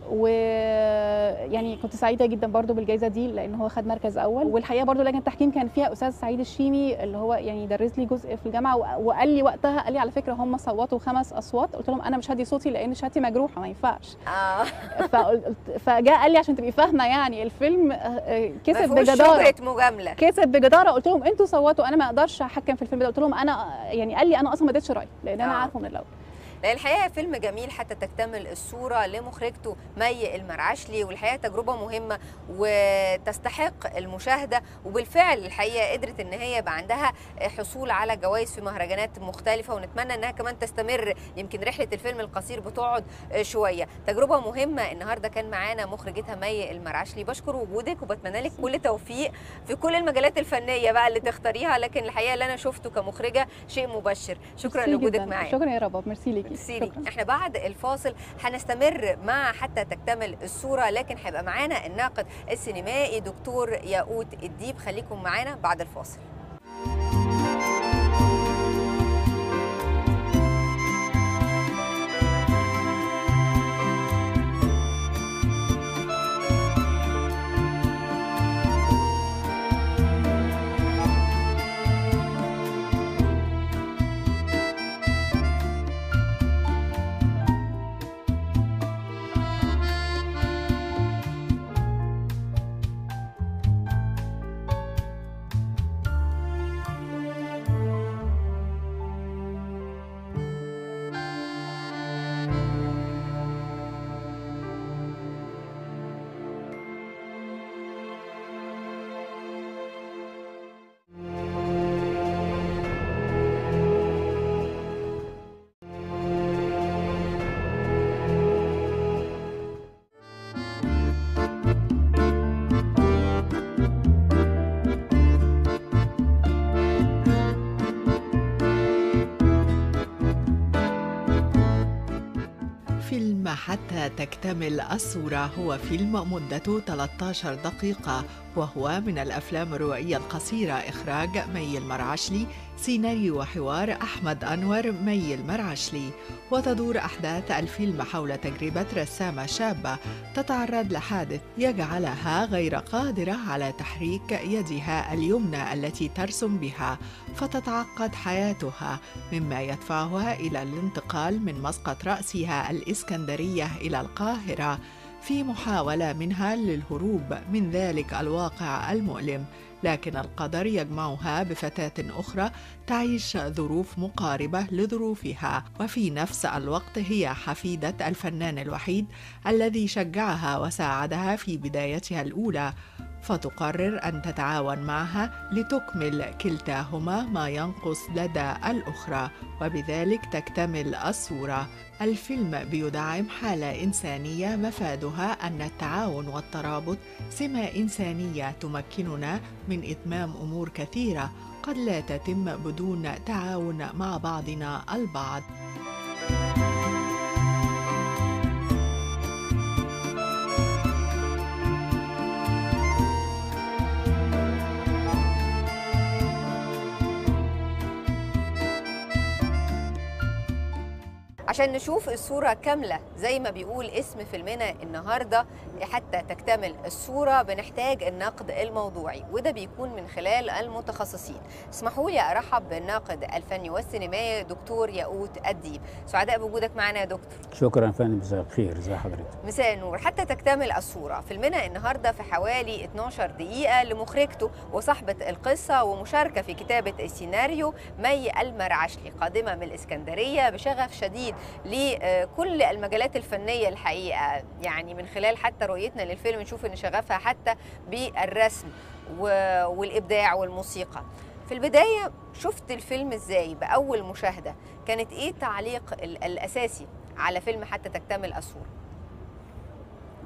ويعني كنت سعيده جدا برضو بالجائزه دي لان هو خد مركز اول والحقيقه برضو لجنه التحكيم كان فيها استاذ سعيد الشيمي اللي هو يعني درس لي جزء في الجامعه و- وقال لي وقتها قال لي على فكره هم صوتوا خمس اصوات قلت لهم انا مش هدي صوتي لان شهادتي مجروحه ما ينفعش اه فقلت فجاء قال لي عشان تبقي فاهمه يعني الفيلم آه، آه، كسب مفهوش بجداره شبهه مجامله كسب بجداره قلت لهم انتوا صوتوا انا ما اقدرش احكم في الفيلم ده قلت لهم انا يعني قال لي انا اصلا ما اديتش راي لان انا آه. عارفه من الاول لا الحقيقه فيلم جميل حتى تكتمل الصوره لمخرجته مي المرعشلي والحقيقه تجربه مهمه وتستحق المشاهده وبالفعل الحقيقه قدرت ان هي يبقى عندها حصول على جوائز في مهرجانات مختلفه ونتمنى انها كمان تستمر يمكن رحله الفيلم القصير بتقعد شويه تجربه مهمه النهارده كان معانا مخرجتها مي المرعشلي بشكر وجودك وبتمنى لك كل توفيق في كل المجالات الفنيه بقى اللي تختاريها لكن الحقيقه اللي انا شفته كمخرجه شيء مبشر شكرا ميرسي لوجودك جداً. معايا شكرا يا رباب ميرسي ليكي ميرسي ليك. شكراً. احنا بعد الفاصل هنستمر مع حتى تكتمل الصوره لكن هيبقى معانا الناقد السينمائي دكتور ياقوت الديب خليكم معانا بعد الفاصل فيلم حتى تكتمل الصورة هو فيلم مدته 13 دقيقة وهو من الأفلام الروائية القصيرة إخراج مي المرعشلي سيناريو وحوار أحمد أنور مي المرعشلي وتدور أحداث الفيلم حول تجربة رسامة شابة تتعرض لحادث يجعلها غير قادرة على تحريك يدها اليمنى التي ترسم بها فتتعقد حياتها مما يدفعها إلى الانتقال من مسقط رأسها الإسكندرية إلى القاهرة في محاولة منها للهروب من ذلك الواقع المؤلم لكن القدر يجمعها بفتاة أخرى تعيش ظروف مقاربة لظروفها وفي نفس الوقت هي حفيدة الفنان الوحيد الذي شجعها وساعدها في بدايتها الأولى فتقرر أن تتعاون معها لتكمل كلتاهما ما ينقص لدى الأخرى وبذلك تكتمل الصورة الفيلم بيدعم حالة إنسانية مفادها أن التعاون والترابط سمة إنسانية تمكننا من إتمام أمور كثيرة قد لا تتم بدون تعاون مع بعضنا البعض عشان نشوف الصورة كاملة زي ما بيقول اسم فيلمنا النهاردة حتى تكتمل الصورة بنحتاج النقد الموضوعي وده بيكون من خلال المتخصصين اسمحوا لي أرحب بالناقد الفني والسينمائي دكتور ياقوت الديب سعداء بوجودك معنا يا دكتور شكرا يا فندم مساء الخير ازي حضرتك مساء النور حتى تكتمل الصورة فيلمنا النهاردة في حوالي 12 دقيقة لمخرجته وصاحبة القصة ومشاركة في كتابة السيناريو مي المرعشلي قادمة من الإسكندرية بشغف شديد لكل المجالات الفنية الحقيقة يعني من خلال حتى رؤيتنا للفيلم نشوف ان شغفها حتى بالرسم و- والإبداع والموسيقى في البداية شفت الفيلم ازاي بأول مشاهدة كانت ايه التعليق ال- الأساسي على فيلم حتى تكتمل الصورة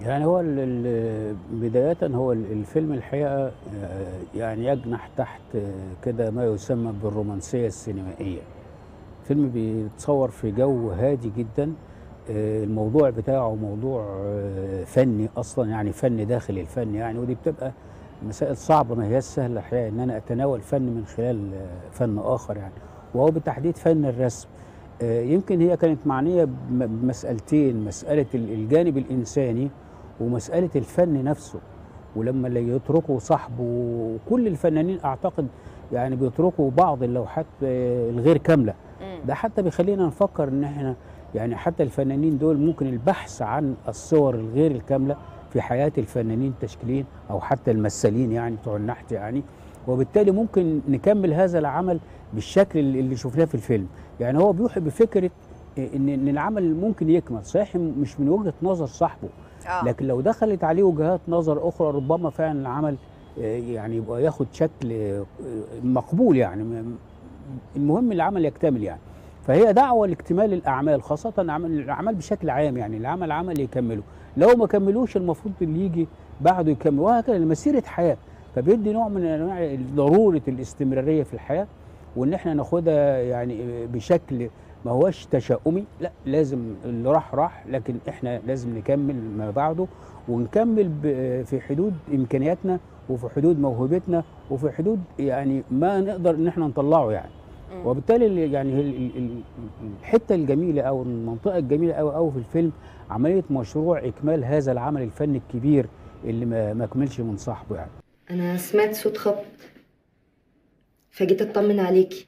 يعني هو ال- ال- بداية هو ال- الفيلم الحقيقة آه، يعني يجنح تحت آه، كده ما يسمى بالرومانسية السينمائية فيلم بيتصور في جو هادي جدا آه، الموضوع بتاعه موضوع آه، فني اصلا يعني فن داخل الفن يعني ودي بتبقى مسائل صعبه ما هي سهله الحقيقه ان انا اتناول فن من خلال آه، فن اخر يعني وهو بالتحديد فن الرسم آه، يمكن هي كانت معنيه بم- بمسالتين مساله ال- الجانب الانساني ومساله الفن نفسه ولما اللي يتركوا صاحبه وكل الفنانين اعتقد يعني بيتركوا بعض اللوحات آه، الغير كامله مم. ده حتى بيخلينا نفكر ان احنا يعني حتى الفنانين دول ممكن البحث عن الصور الغير الكامله في حياه الفنانين التشكيليين او حتى الممثلين يعني بتوع النحت يعني وبالتالي ممكن نكمل هذا العمل بالشكل اللي اللي شفناه في الفيلم يعني هو بيوحي بفكره ان ان العمل ممكن يكمل صحيح مش من وجهه نظر صاحبه اه لكن لو دخلت عليه وجهات نظر اخرى ربما فعلا العمل آه، يعني يبقى ياخد شكل آه، مقبول يعني م- المهم العمل يكتمل يعني فهي دعوه لاكتمال الاعمال خاصه الاعمال الأعمال بشكل عام يعني العمل عمل يكمله لو ما كملوش المفروض اللي يجي بعده يكمل وهكذا مسيره حياه فبيدي نوع من انواع ضروره الاستمراريه في الحياه وان احنا ناخدها يعني بشكل ما هوش تشاؤمي لا لازم اللي راح راح لكن احنا لازم نكمل ما بعده ونكمل ب- في حدود امكانياتنا وفي حدود موهبتنا وفي حدود يعني ما نقدر ان احنا نطلعه يعني مم. وبالتالي ال- يعني ال- ال- ال- الحته الجميله او المنطقه الجميله قوي قوي في الفيلم عمليه مشروع اكمال هذا العمل الفني الكبير اللي ما ما كملش من صاحبه يعني انا سمعت صوت خبط فجيت اطمن عليكي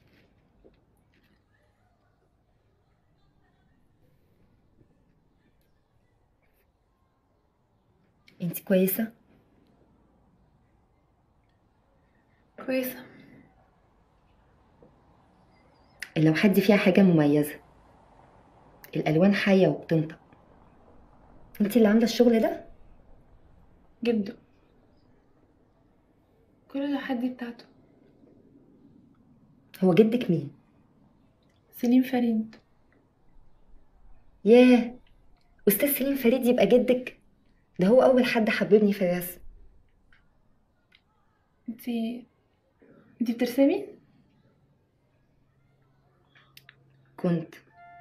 انت كويسه كويسة اللوحات دي فيها حاجه مميزه الالوان حيه وبتنطق انت اللي عامله الشغل ده جده كل اللوحات دي بتاعته هو جدك مين سليم فريد ياه استاذ سليم فريد يبقى جدك ده هو اول حد حببني في الرسم انتي انتي بترسمي؟ كنت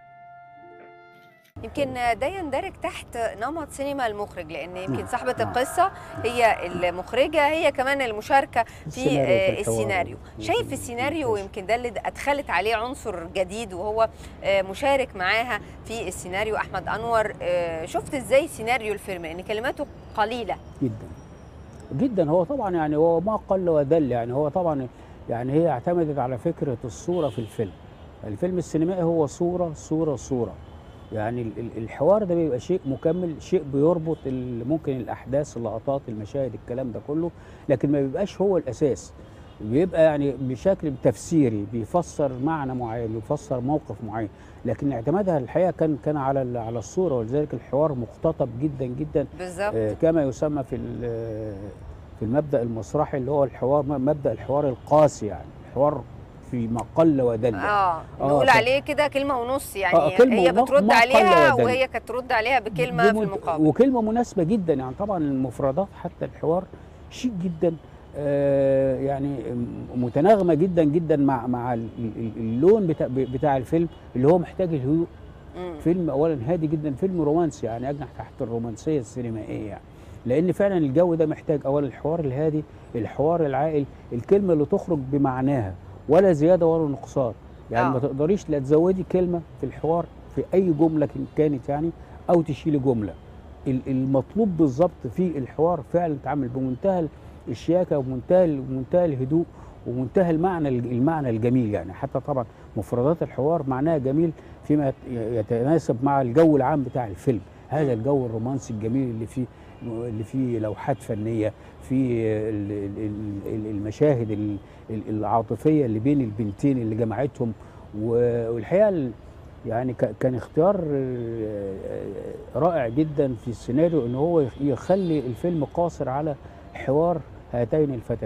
يمكن ده يندرج تحت نمط سينما المخرج لان يمكن صاحبه القصه هي المخرجه هي كمان المشاركه في السيناريو آه، في الحوار. السيناريو شايف السيناريو يمكن ده اللي ادخلت عليه عنصر جديد وهو آه، مشارك معاها في السيناريو احمد انور آه، شفت ازاي سيناريو الفيلم لان كلماته قليله جدا جدا هو طبعا يعني هو ما قل ودل يعني هو طبعا يعني هي اعتمدت على فكره الصوره في الفيلم الفيلم السينمائي هو صوره صوره صوره يعني ال- ال- الحوار ده بيبقى شيء مكمل شيء بيربط ال- ممكن الاحداث اللقطات المشاهد الكلام ده كله لكن ما بيبقاش هو الاساس بيبقى يعني بشكل تفسيري بيفسر معنى معين بيفسر موقف معين لكن اعتمادها الحقيقه كان كان على ال- على الصوره ولذلك الحوار مقتطب جدا جدا بالظبط آه، كما يسمى في ال- في المبدا المسرحي اللي هو الحوار مبدا الحوار القاسي يعني الحوار في ما قل ودل اه آه، نقول ف- عليه كده كلمه ونص يعني آه، كلمة هي وما- بترد ما قل عليها ودل. وهي كانت ترد عليها بكلمه في بمد- المقابل وكلمه مناسبه جدا يعني طبعا المفردات حتى الحوار شيك جدا آه يعني متناغمه جدا جدا مع مع ال- ال- اللون بتاع بتاع الفيلم اللي هو محتاج الهدوء مم. فيلم اولا هادي جدا فيلم رومانسي يعني اجنح تحت الرومانسيه السينمائيه يعني لان فعلا الجو ده محتاج اولا الحوار الهادي الحوار العاقل الكلمه اللي تخرج بمعناها ولا زياده ولا نقصان يعني آه. ما تقدريش لا تزودي كلمه في الحوار في اي جمله كان- كانت يعني او تشيلي جمله ال- المطلوب بالظبط في الحوار فعلا تعمل بمنتهى الشياكه ومنتهى ومنتهى الهدوء ومنتهى المعنى المعنى الجميل يعني حتى طبعا مفردات الحوار معناها جميل فيما يت- يتناسب مع الجو العام بتاع الفيلم هذا الجو الرومانسي الجميل اللي فيه اللي فيه لوحات فنيه في ال- ال- ال- المشاهد ال- ال- العاطفيه اللي بين البنتين اللي جمعتهم و- والحقيقه ال- يعني ك- كان اختيار آه، رائع جدا في السيناريو ان هو يخ- يخلي الفيلم قاصر على حوار هاتين الفتاتين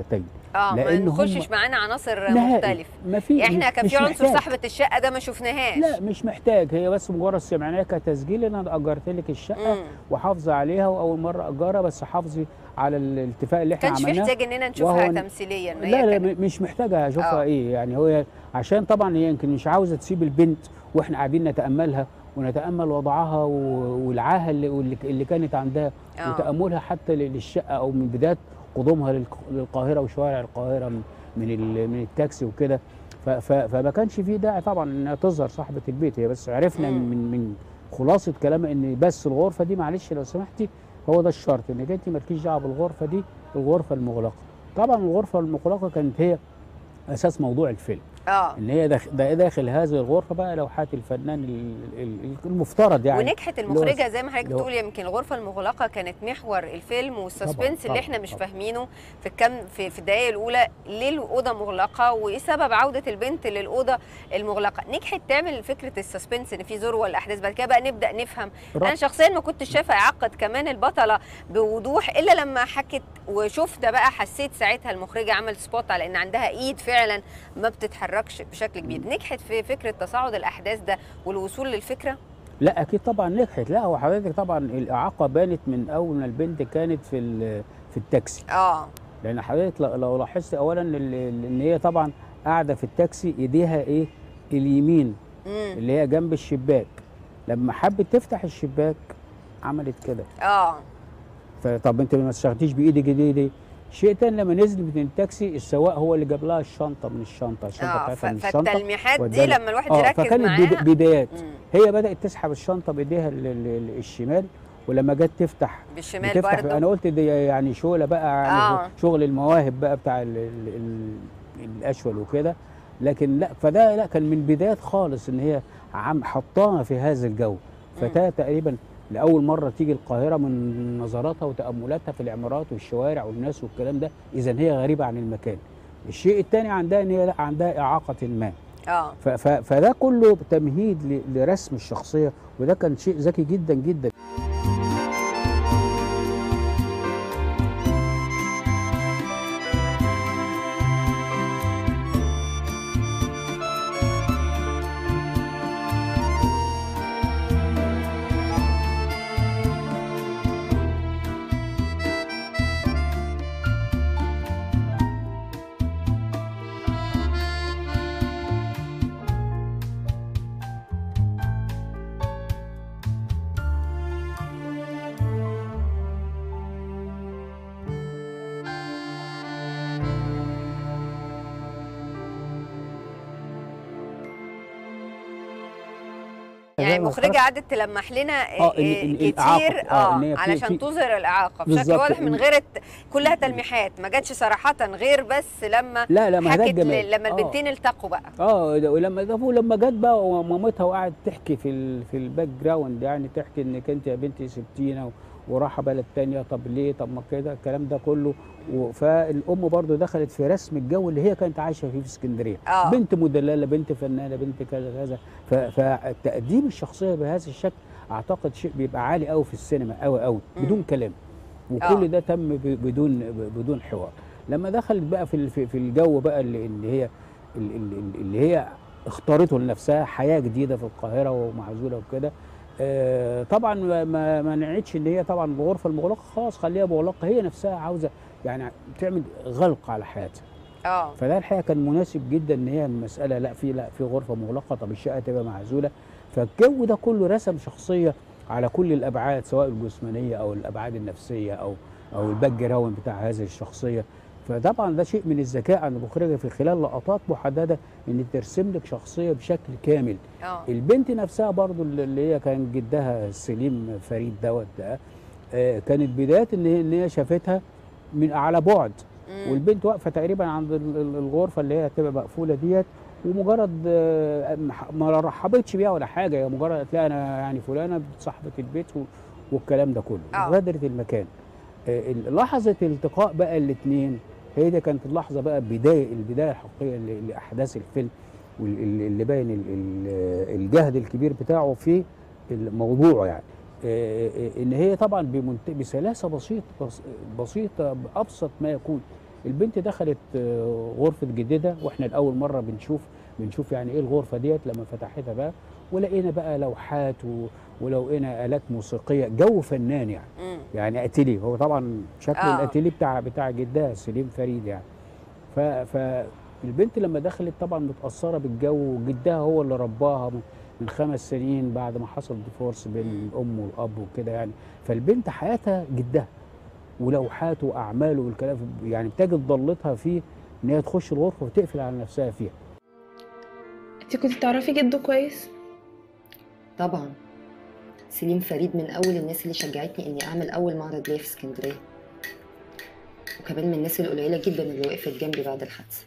اه ما لأن هم- نخشش معانا عناصر نهائي. مختلفه ما في احنا كان مش في عنصر محتاج. صاحبه الشقه ده ما شفناهاش لا مش محتاج هي بس مجرد سمعناها كتسجيل ان انا اجرت لك الشقه مم. وحافظه عليها واول مره اجرها بس حافظي على الاتفاق اللي احنا كانش في عملناه احتياج اننا نشوفها وهو- تمثيليا ما هي لا لا كانت- م- مش محتاجه اشوفها آه. ايه يعني هو عشان طبعا هي يمكن مش عاوزه تسيب البنت واحنا قاعدين نتاملها ونتامل وضعها و- والعاهه اللي, واللي اللي كانت عندها آه. وتاملها حتى لل- للشقه او من بدايه قدومها للق- للقاهره وشوارع القاهره من من, ال- من التاكسي وكده ف- ف- فما كانش فيه داعي طبعا انها تظهر صاحبه البيت هي بس عرفنا مم. من من خلاصه كلامها ان بس الغرفه دي معلش لو سمحتي هو ده الشرط انك انت مالكيش دعوه بالغرفه دي الغرفه المغلقه طبعا الغرفه المغلقه كانت هي اساس موضوع الفيلم اه ان هي داخل, دا- داخل هذه الغرفه بقى لوحات الفنان ال- ال- اللي يعني ونجحت اللي هو- المخرجه زي ما حضرتك اللي هو- بتقول يمكن الغرفه المغلقه كانت محور الفيلم والسسبنس طبعاً، اللي طبعاً، احنا مش طبعاً. فاهمينه في الكم في, في الدقائق الاولى ليه الاوضه مغلقه وايه سبب عوده البنت للاوضه المغلقه نجحت تعمل فكره السسبنس ان في ذروه الاحداث بعد كده بقى نبدا نفهم ربط. انا شخصيا ما كنتش شايفه اعقد كمان البطله بوضوح الا لما حكت وشفت بقى حسيت ساعتها المخرجه عملت سبوت على ان عندها ايد فعلا ما بتتحركش بشكل كبير نجحت في فكره تصاعد الاحداث ده والوصول للفكره لا اكيد طبعا نجحت لا هو حضرتك طبعا الاعاقه بانت من اول ما البنت كانت في ال- في التاكسي اه لان حضرتك لو- لو لاحظت اولا ال- ال- ان هي طبعا قاعده في التاكسي ايديها ايه اليمين امم اللي هي جنب الشباك لما حبت تفتح الشباك عملت كده اه فطب انت ما اشتغلتيش بايدك دي دي شيء تاني لما نزلت من التاكسي السواق هو اللي جاب لها الشنطه من الشنطه الشنطه اه بتاعتها من ف- الشنطه فالتلميحات دي ودالها. لما الواحد اه يركز فكانت معاها بدا- بدايات مم. هي بدات تسحب الشنطه بايديها ال- ال- ال- الشمال ولما جت تفتح بالشمال بتفتح برضه انا قلت دي يعني شغله بقى يعني آه. شغل المواهب بقى بتاع ال ال ال الاشول وكده لكن لا فده لا كان من بدايات خالص ان هي عم حطانا في هذا الجو فتاه تقريبا لاول مره تيجي القاهره من نظراتها وتاملاتها في العمارات والشوارع والناس والكلام ده اذا هي غريبه عن المكان الشيء الثاني عندها ان هي لا عندها اعاقه ما اه ف- ف- فده كله تمهيد ل- لرسم الشخصيه وده كان شيء ذكي جدا جدا يعني زي ما المخرجه اتفرجت- قعدت تلمح لنا آه، ال- إيه ال- كتير الإعاقة. آه، اه إن هي في- علشان في- تظهر الاعاقه بشكل بالظبط. واضح من غير الت- كلها تلميحات ما جاتش صراحه غير بس لما لا لا ما ده حكت الجمال ل- لما آه. البنتين التقوا بقى اه ده- ولما ده ولما جت بقى ومامتها وقعدت تحكي في ال في الباك جراوند يعني تحكي انك انت يا بنتي سبتينا و- وراحه بلد تانية طب ليه طب ما كده الكلام ده كله و- فالام برضو دخلت في رسم الجو اللي هي كانت عايشه فيه في اسكندريه اه بنت مدلله بنت فنانه بنت كذا كذا ف- فتقديم الشخصيه بهذا الشكل اعتقد شيء بيبقى عالي قوي في السينما قوي قوي مم. بدون كلام آه. وكل ده تم ب- بدون ب- بدون حوار لما دخلت بقى في ال- في في الجو بقى اللي, اللي هي ال- ال- اللي هي اختارته لنفسها حياه جديده في القاهره ومعزوله وكده آه، طبعا ما- ما ما نعيدش ان هي طبعا الغرفه المغلقه خلاص خليها مغلقه هي نفسها عاوزه يعني تعمل غلق على حياتها اه فده الحقيقه كان مناسب جدا ان هي المساله لا في لا في غرفه مغلقه طب الشقه تبقى معزوله فالجو ده كله رسم شخصيه على كل الابعاد سواء الجسمانيه او الابعاد النفسيه او او الباك جراوند بتاع هذه الشخصيه فطبعا ده شيء من الذكاء عند المخرجه في خلال لقطات محدده ان ترسم لك شخصيه بشكل كامل اه البنت نفسها برضو اللي هي كان جدها سليم فريد دوت ده آه، كانت بدايه ان هي ان هي شافتها من على بعد مم. والبنت واقفه تقريبا عند ال- ال- الغرفه اللي هي هتبقى مقفوله ديت ومجرد آه، مح- ما رحبتش بيها ولا حاجه هي مجرد قالت لها انا يعني فلانه صاحبه البيت و- والكلام ده كله آه. غادرت المكان آه، ال- لحظه التقاء بقى الاثنين هي دي كانت اللحظه بقى بدايه البدايه الحقيقيه ل- لاحداث الفيلم واللي باين ال- ال- الجهد الكبير بتاعه في الموضوع يعني آه، آه، ان هي طبعا بمنت... بسلاسه بسيطه بس- بسيطه بابسط ما يكون البنت دخلت آه، غرفه جدتها واحنا لاول مره بنشوف بنشوف يعني ايه الغرفه ديت لما فتحتها بقى ولقينا بقى لوحات و- ولقينا الات موسيقيه جو فنان يعني مم. يعني اتيلي هو طبعا شكل آه. الاتيلي بتاع بتاع جدها سليم فريد يعني ف فالبنت لما دخلت طبعا متاثره بالجو وجدها هو اللي رباها من- من خمس سنين بعد ما حصل ديفورس بين الام والاب وكده يعني فالبنت حياتها جدها ولوحاته واعماله والكلام يعني بتجد ضلتها فيه ان هي تخش الغرفه وتقفل على نفسها فيها انت كنت تعرفي جده كويس طبعا سليم فريد من اول الناس اللي شجعتني اني اعمل اول معرض ليا في اسكندريه وكمان من الناس القليله جدا اللي وقفت جنبي بعد الحادثه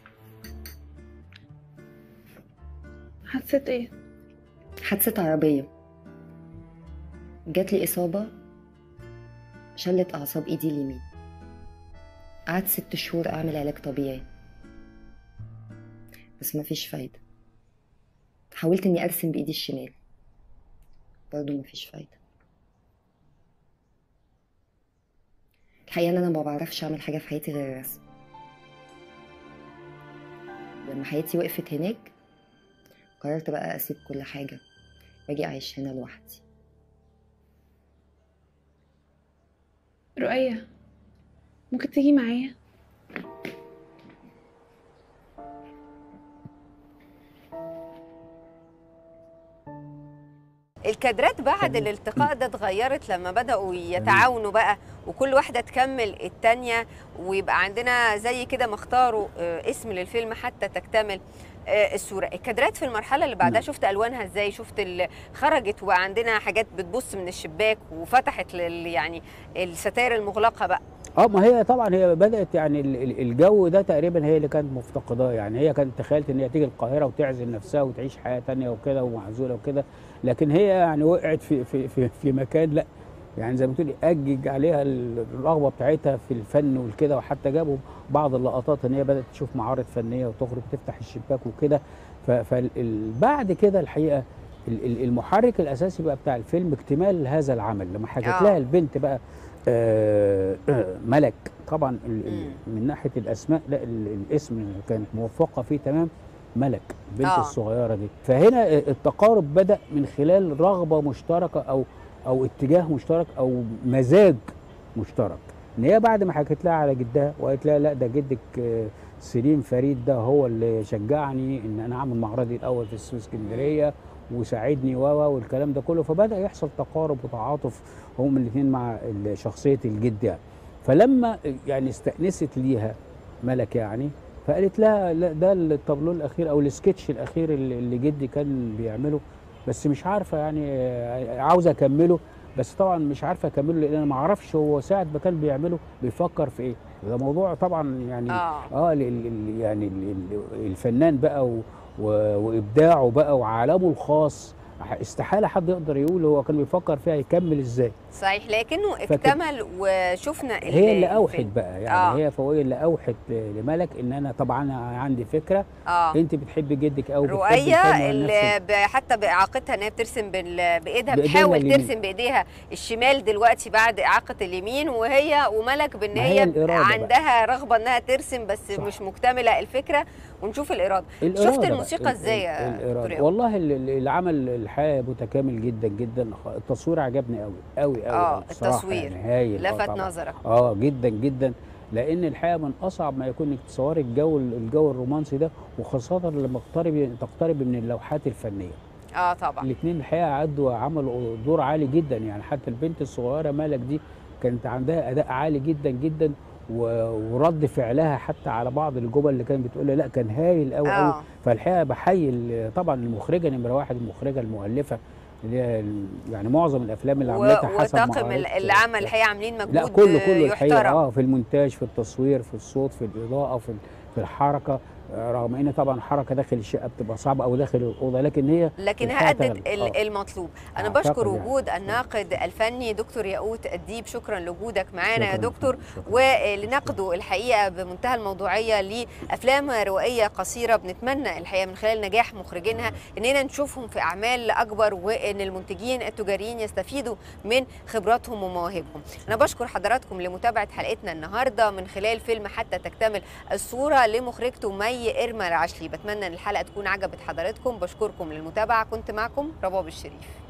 حسيت ايه حادثه عربيه جات لي اصابه شلت اعصاب ايدي اليمين قعدت ست شهور اعمل علاج طبيعي بس مفيش فايده حاولت اني ارسم بايدي الشمال برضه مفيش فايده الحقيقه ان انا ما بعرفش اعمل حاجه في حياتي غير الرسم لما حياتي وقفت هناك قررت بقى اسيب كل حاجه واجي اعيش هنا لوحدي رؤية ممكن تيجي معايا الكادرات بعد تمام. الالتقاء ده اتغيرت لما بدأوا يتعاونوا بقى وكل واحدة تكمل التانية ويبقى عندنا زي كده ما اختاروا آه، اسم للفيلم حتى تكتمل آه، الصورة الكادرات في المرحلة اللي بعدها نعم. شفت ألوانها ازاي شفت ال- خرجت وبقى عندنا حاجات بتبص من الشباك وفتحت لل يعني الستائر المغلقة بقى اه ما هي طبعا هي بدات يعني ال- ال- الجو ده تقريبا هي اللي كانت مفتقداه يعني هي كانت تخيلت ان هي تيجي القاهره وتعزل نفسها وتعيش حياه تانية وكده ومعزوله وكده لكن هي يعني وقعت في في في, في مكان لا يعني زي ما تقولي اجج عليها ال- الرغبه بتاعتها في الفن والكده وحتى جابوا بعض اللقطات ان هي بدات تشوف معارض فنيه وتخرج تفتح الشباك وكده فبعد كده الحقيقه ال- ال- المحرك الاساسي بقى بتاع الفيلم اكتمال هذا العمل لما حكت آه. لها البنت بقى آه، آه، ملك طبعا ال- ال- مم. من ناحيه الاسماء لا ال- الاسم اللي كانت موفقه فيه تمام ملك البنت آه. الصغيره دي فهنا التقارب بدا من خلال رغبه مشتركه او او اتجاه مشترك او مزاج مشترك ان هي بعد ما حكت لها على جدها وقالت لها لا ده جدك آه، سليم فريد ده هو اللي شجعني ان انا اعمل معرضي الاول في السويس اسكندريه وساعدني و و والكلام ده كله فبدا يحصل تقارب وتعاطف هم الاثنين مع ال- شخصيه الجد يعني فلما يعني استأنست ليها ملك يعني فقالت لها لا ده التابلو الاخير او السكتش الاخير اللي اللي جدي كان بيعمله بس مش عارفه يعني آه، عاوزه اكمله بس طبعا مش عارفه اكمله لان انا ما اعرفش هو ساعه ما كان بيعمله بيفكر في ايه ده موضوع طبعا يعني اه اه ال- ال- يعني ال- ال- الفنان بقى و و وابداعه بقى وعالمه الخاص استحاله حد يقدر يقول هو كان بيفكر فيها يكمل ازاي صحيح لكنه فكده- اكتمل وشفنا ال- هي اللي اوحت الفيلم. بقى يعني آه. آه. هي فوقيه اللي اوحت لملك ان انا طبعا أنا عندي فكره اه انت بتحبي جدك او بتحبي رؤية الفيلم ولا اللي نفسك؟ ب- حتى بإعاقتها ان هي بترسم بال- بايدها بإيديها بتحاول اليمين. ترسم بايديها الشمال دلوقتي بعد إعاقة اليمين وهي وملك بان ما هي هي الإرادة بقى. عندها رغبة انها ترسم بس صح. مش مكتملة الفكرة ونشوف الإرادة الإرادة شفت بقى، الموسيقى ال- ازاي يا ال- الإرادة. دكتور والله ال- ال- العمل الحقيقه متكامل جدا جدا التصوير عجبني قوي قوي قوي آه، قوي بصراحة التصوير يعني هايل آه لفت طبعاً. نظرك اه جدا جدا لان الحقيقه من اصعب ما يكون انك تصوري الجو الجو الرومانسي ده وخاصه لما تقتربي تقتربي من اللوحات الفنيه اه طبعا الاثنين الحقيقه عدوا عملوا دور عالي جدا يعني حتى البنت الصغيره ملك دي كانت عندها اداء عالي جدا جدا و- ورد فعلها حتى على بعض الجمل اللي كانت بتقول لا كان هايل قوي قوي اه فالحقيقه بحيي ال- طبعا المخرجه نمره واحد المخرجه المؤلفه اللي هي ال- يعني معظم الافلام اللي و- عملتها حسب وطاقم مهارات- ال- العمل الحقيقة عاملين مجهود لا كله كله الحقيقه يحترم اه في المونتاج في التصوير في الصوت في الاضاءه في ال- في الحركه رغم ان طبعا الحركه داخل الشقه بتبقى صعبه او داخل الاوضه لكن هي لكنها الحياة أدت تغلب. ال- آه. المطلوب أنا أعتقد بشكر يعني. وجود الناقد الفني دكتور ياقوت الديب شكرا لوجودك معانا يا شكراً دكتور شكراً. ولنقده الحقيقه بمنتهى الموضوعيه لافلام روائيه قصيره بنتمنى الحقيقه من خلال نجاح مخرجينها اننا نشوفهم في اعمال اكبر وان المنتجين التجاريين يستفيدوا من خبراتهم ومواهبهم. انا بشكر حضراتكم لمتابعه حلقتنا النهارده من خلال فيلم حتى تكتمل الصوره لمخرجته مي ارما العشلي بتمنى ان الحلقه تكون عجبت حضراتكم بشكركم للمتابعه كنت معكم رباب الشريف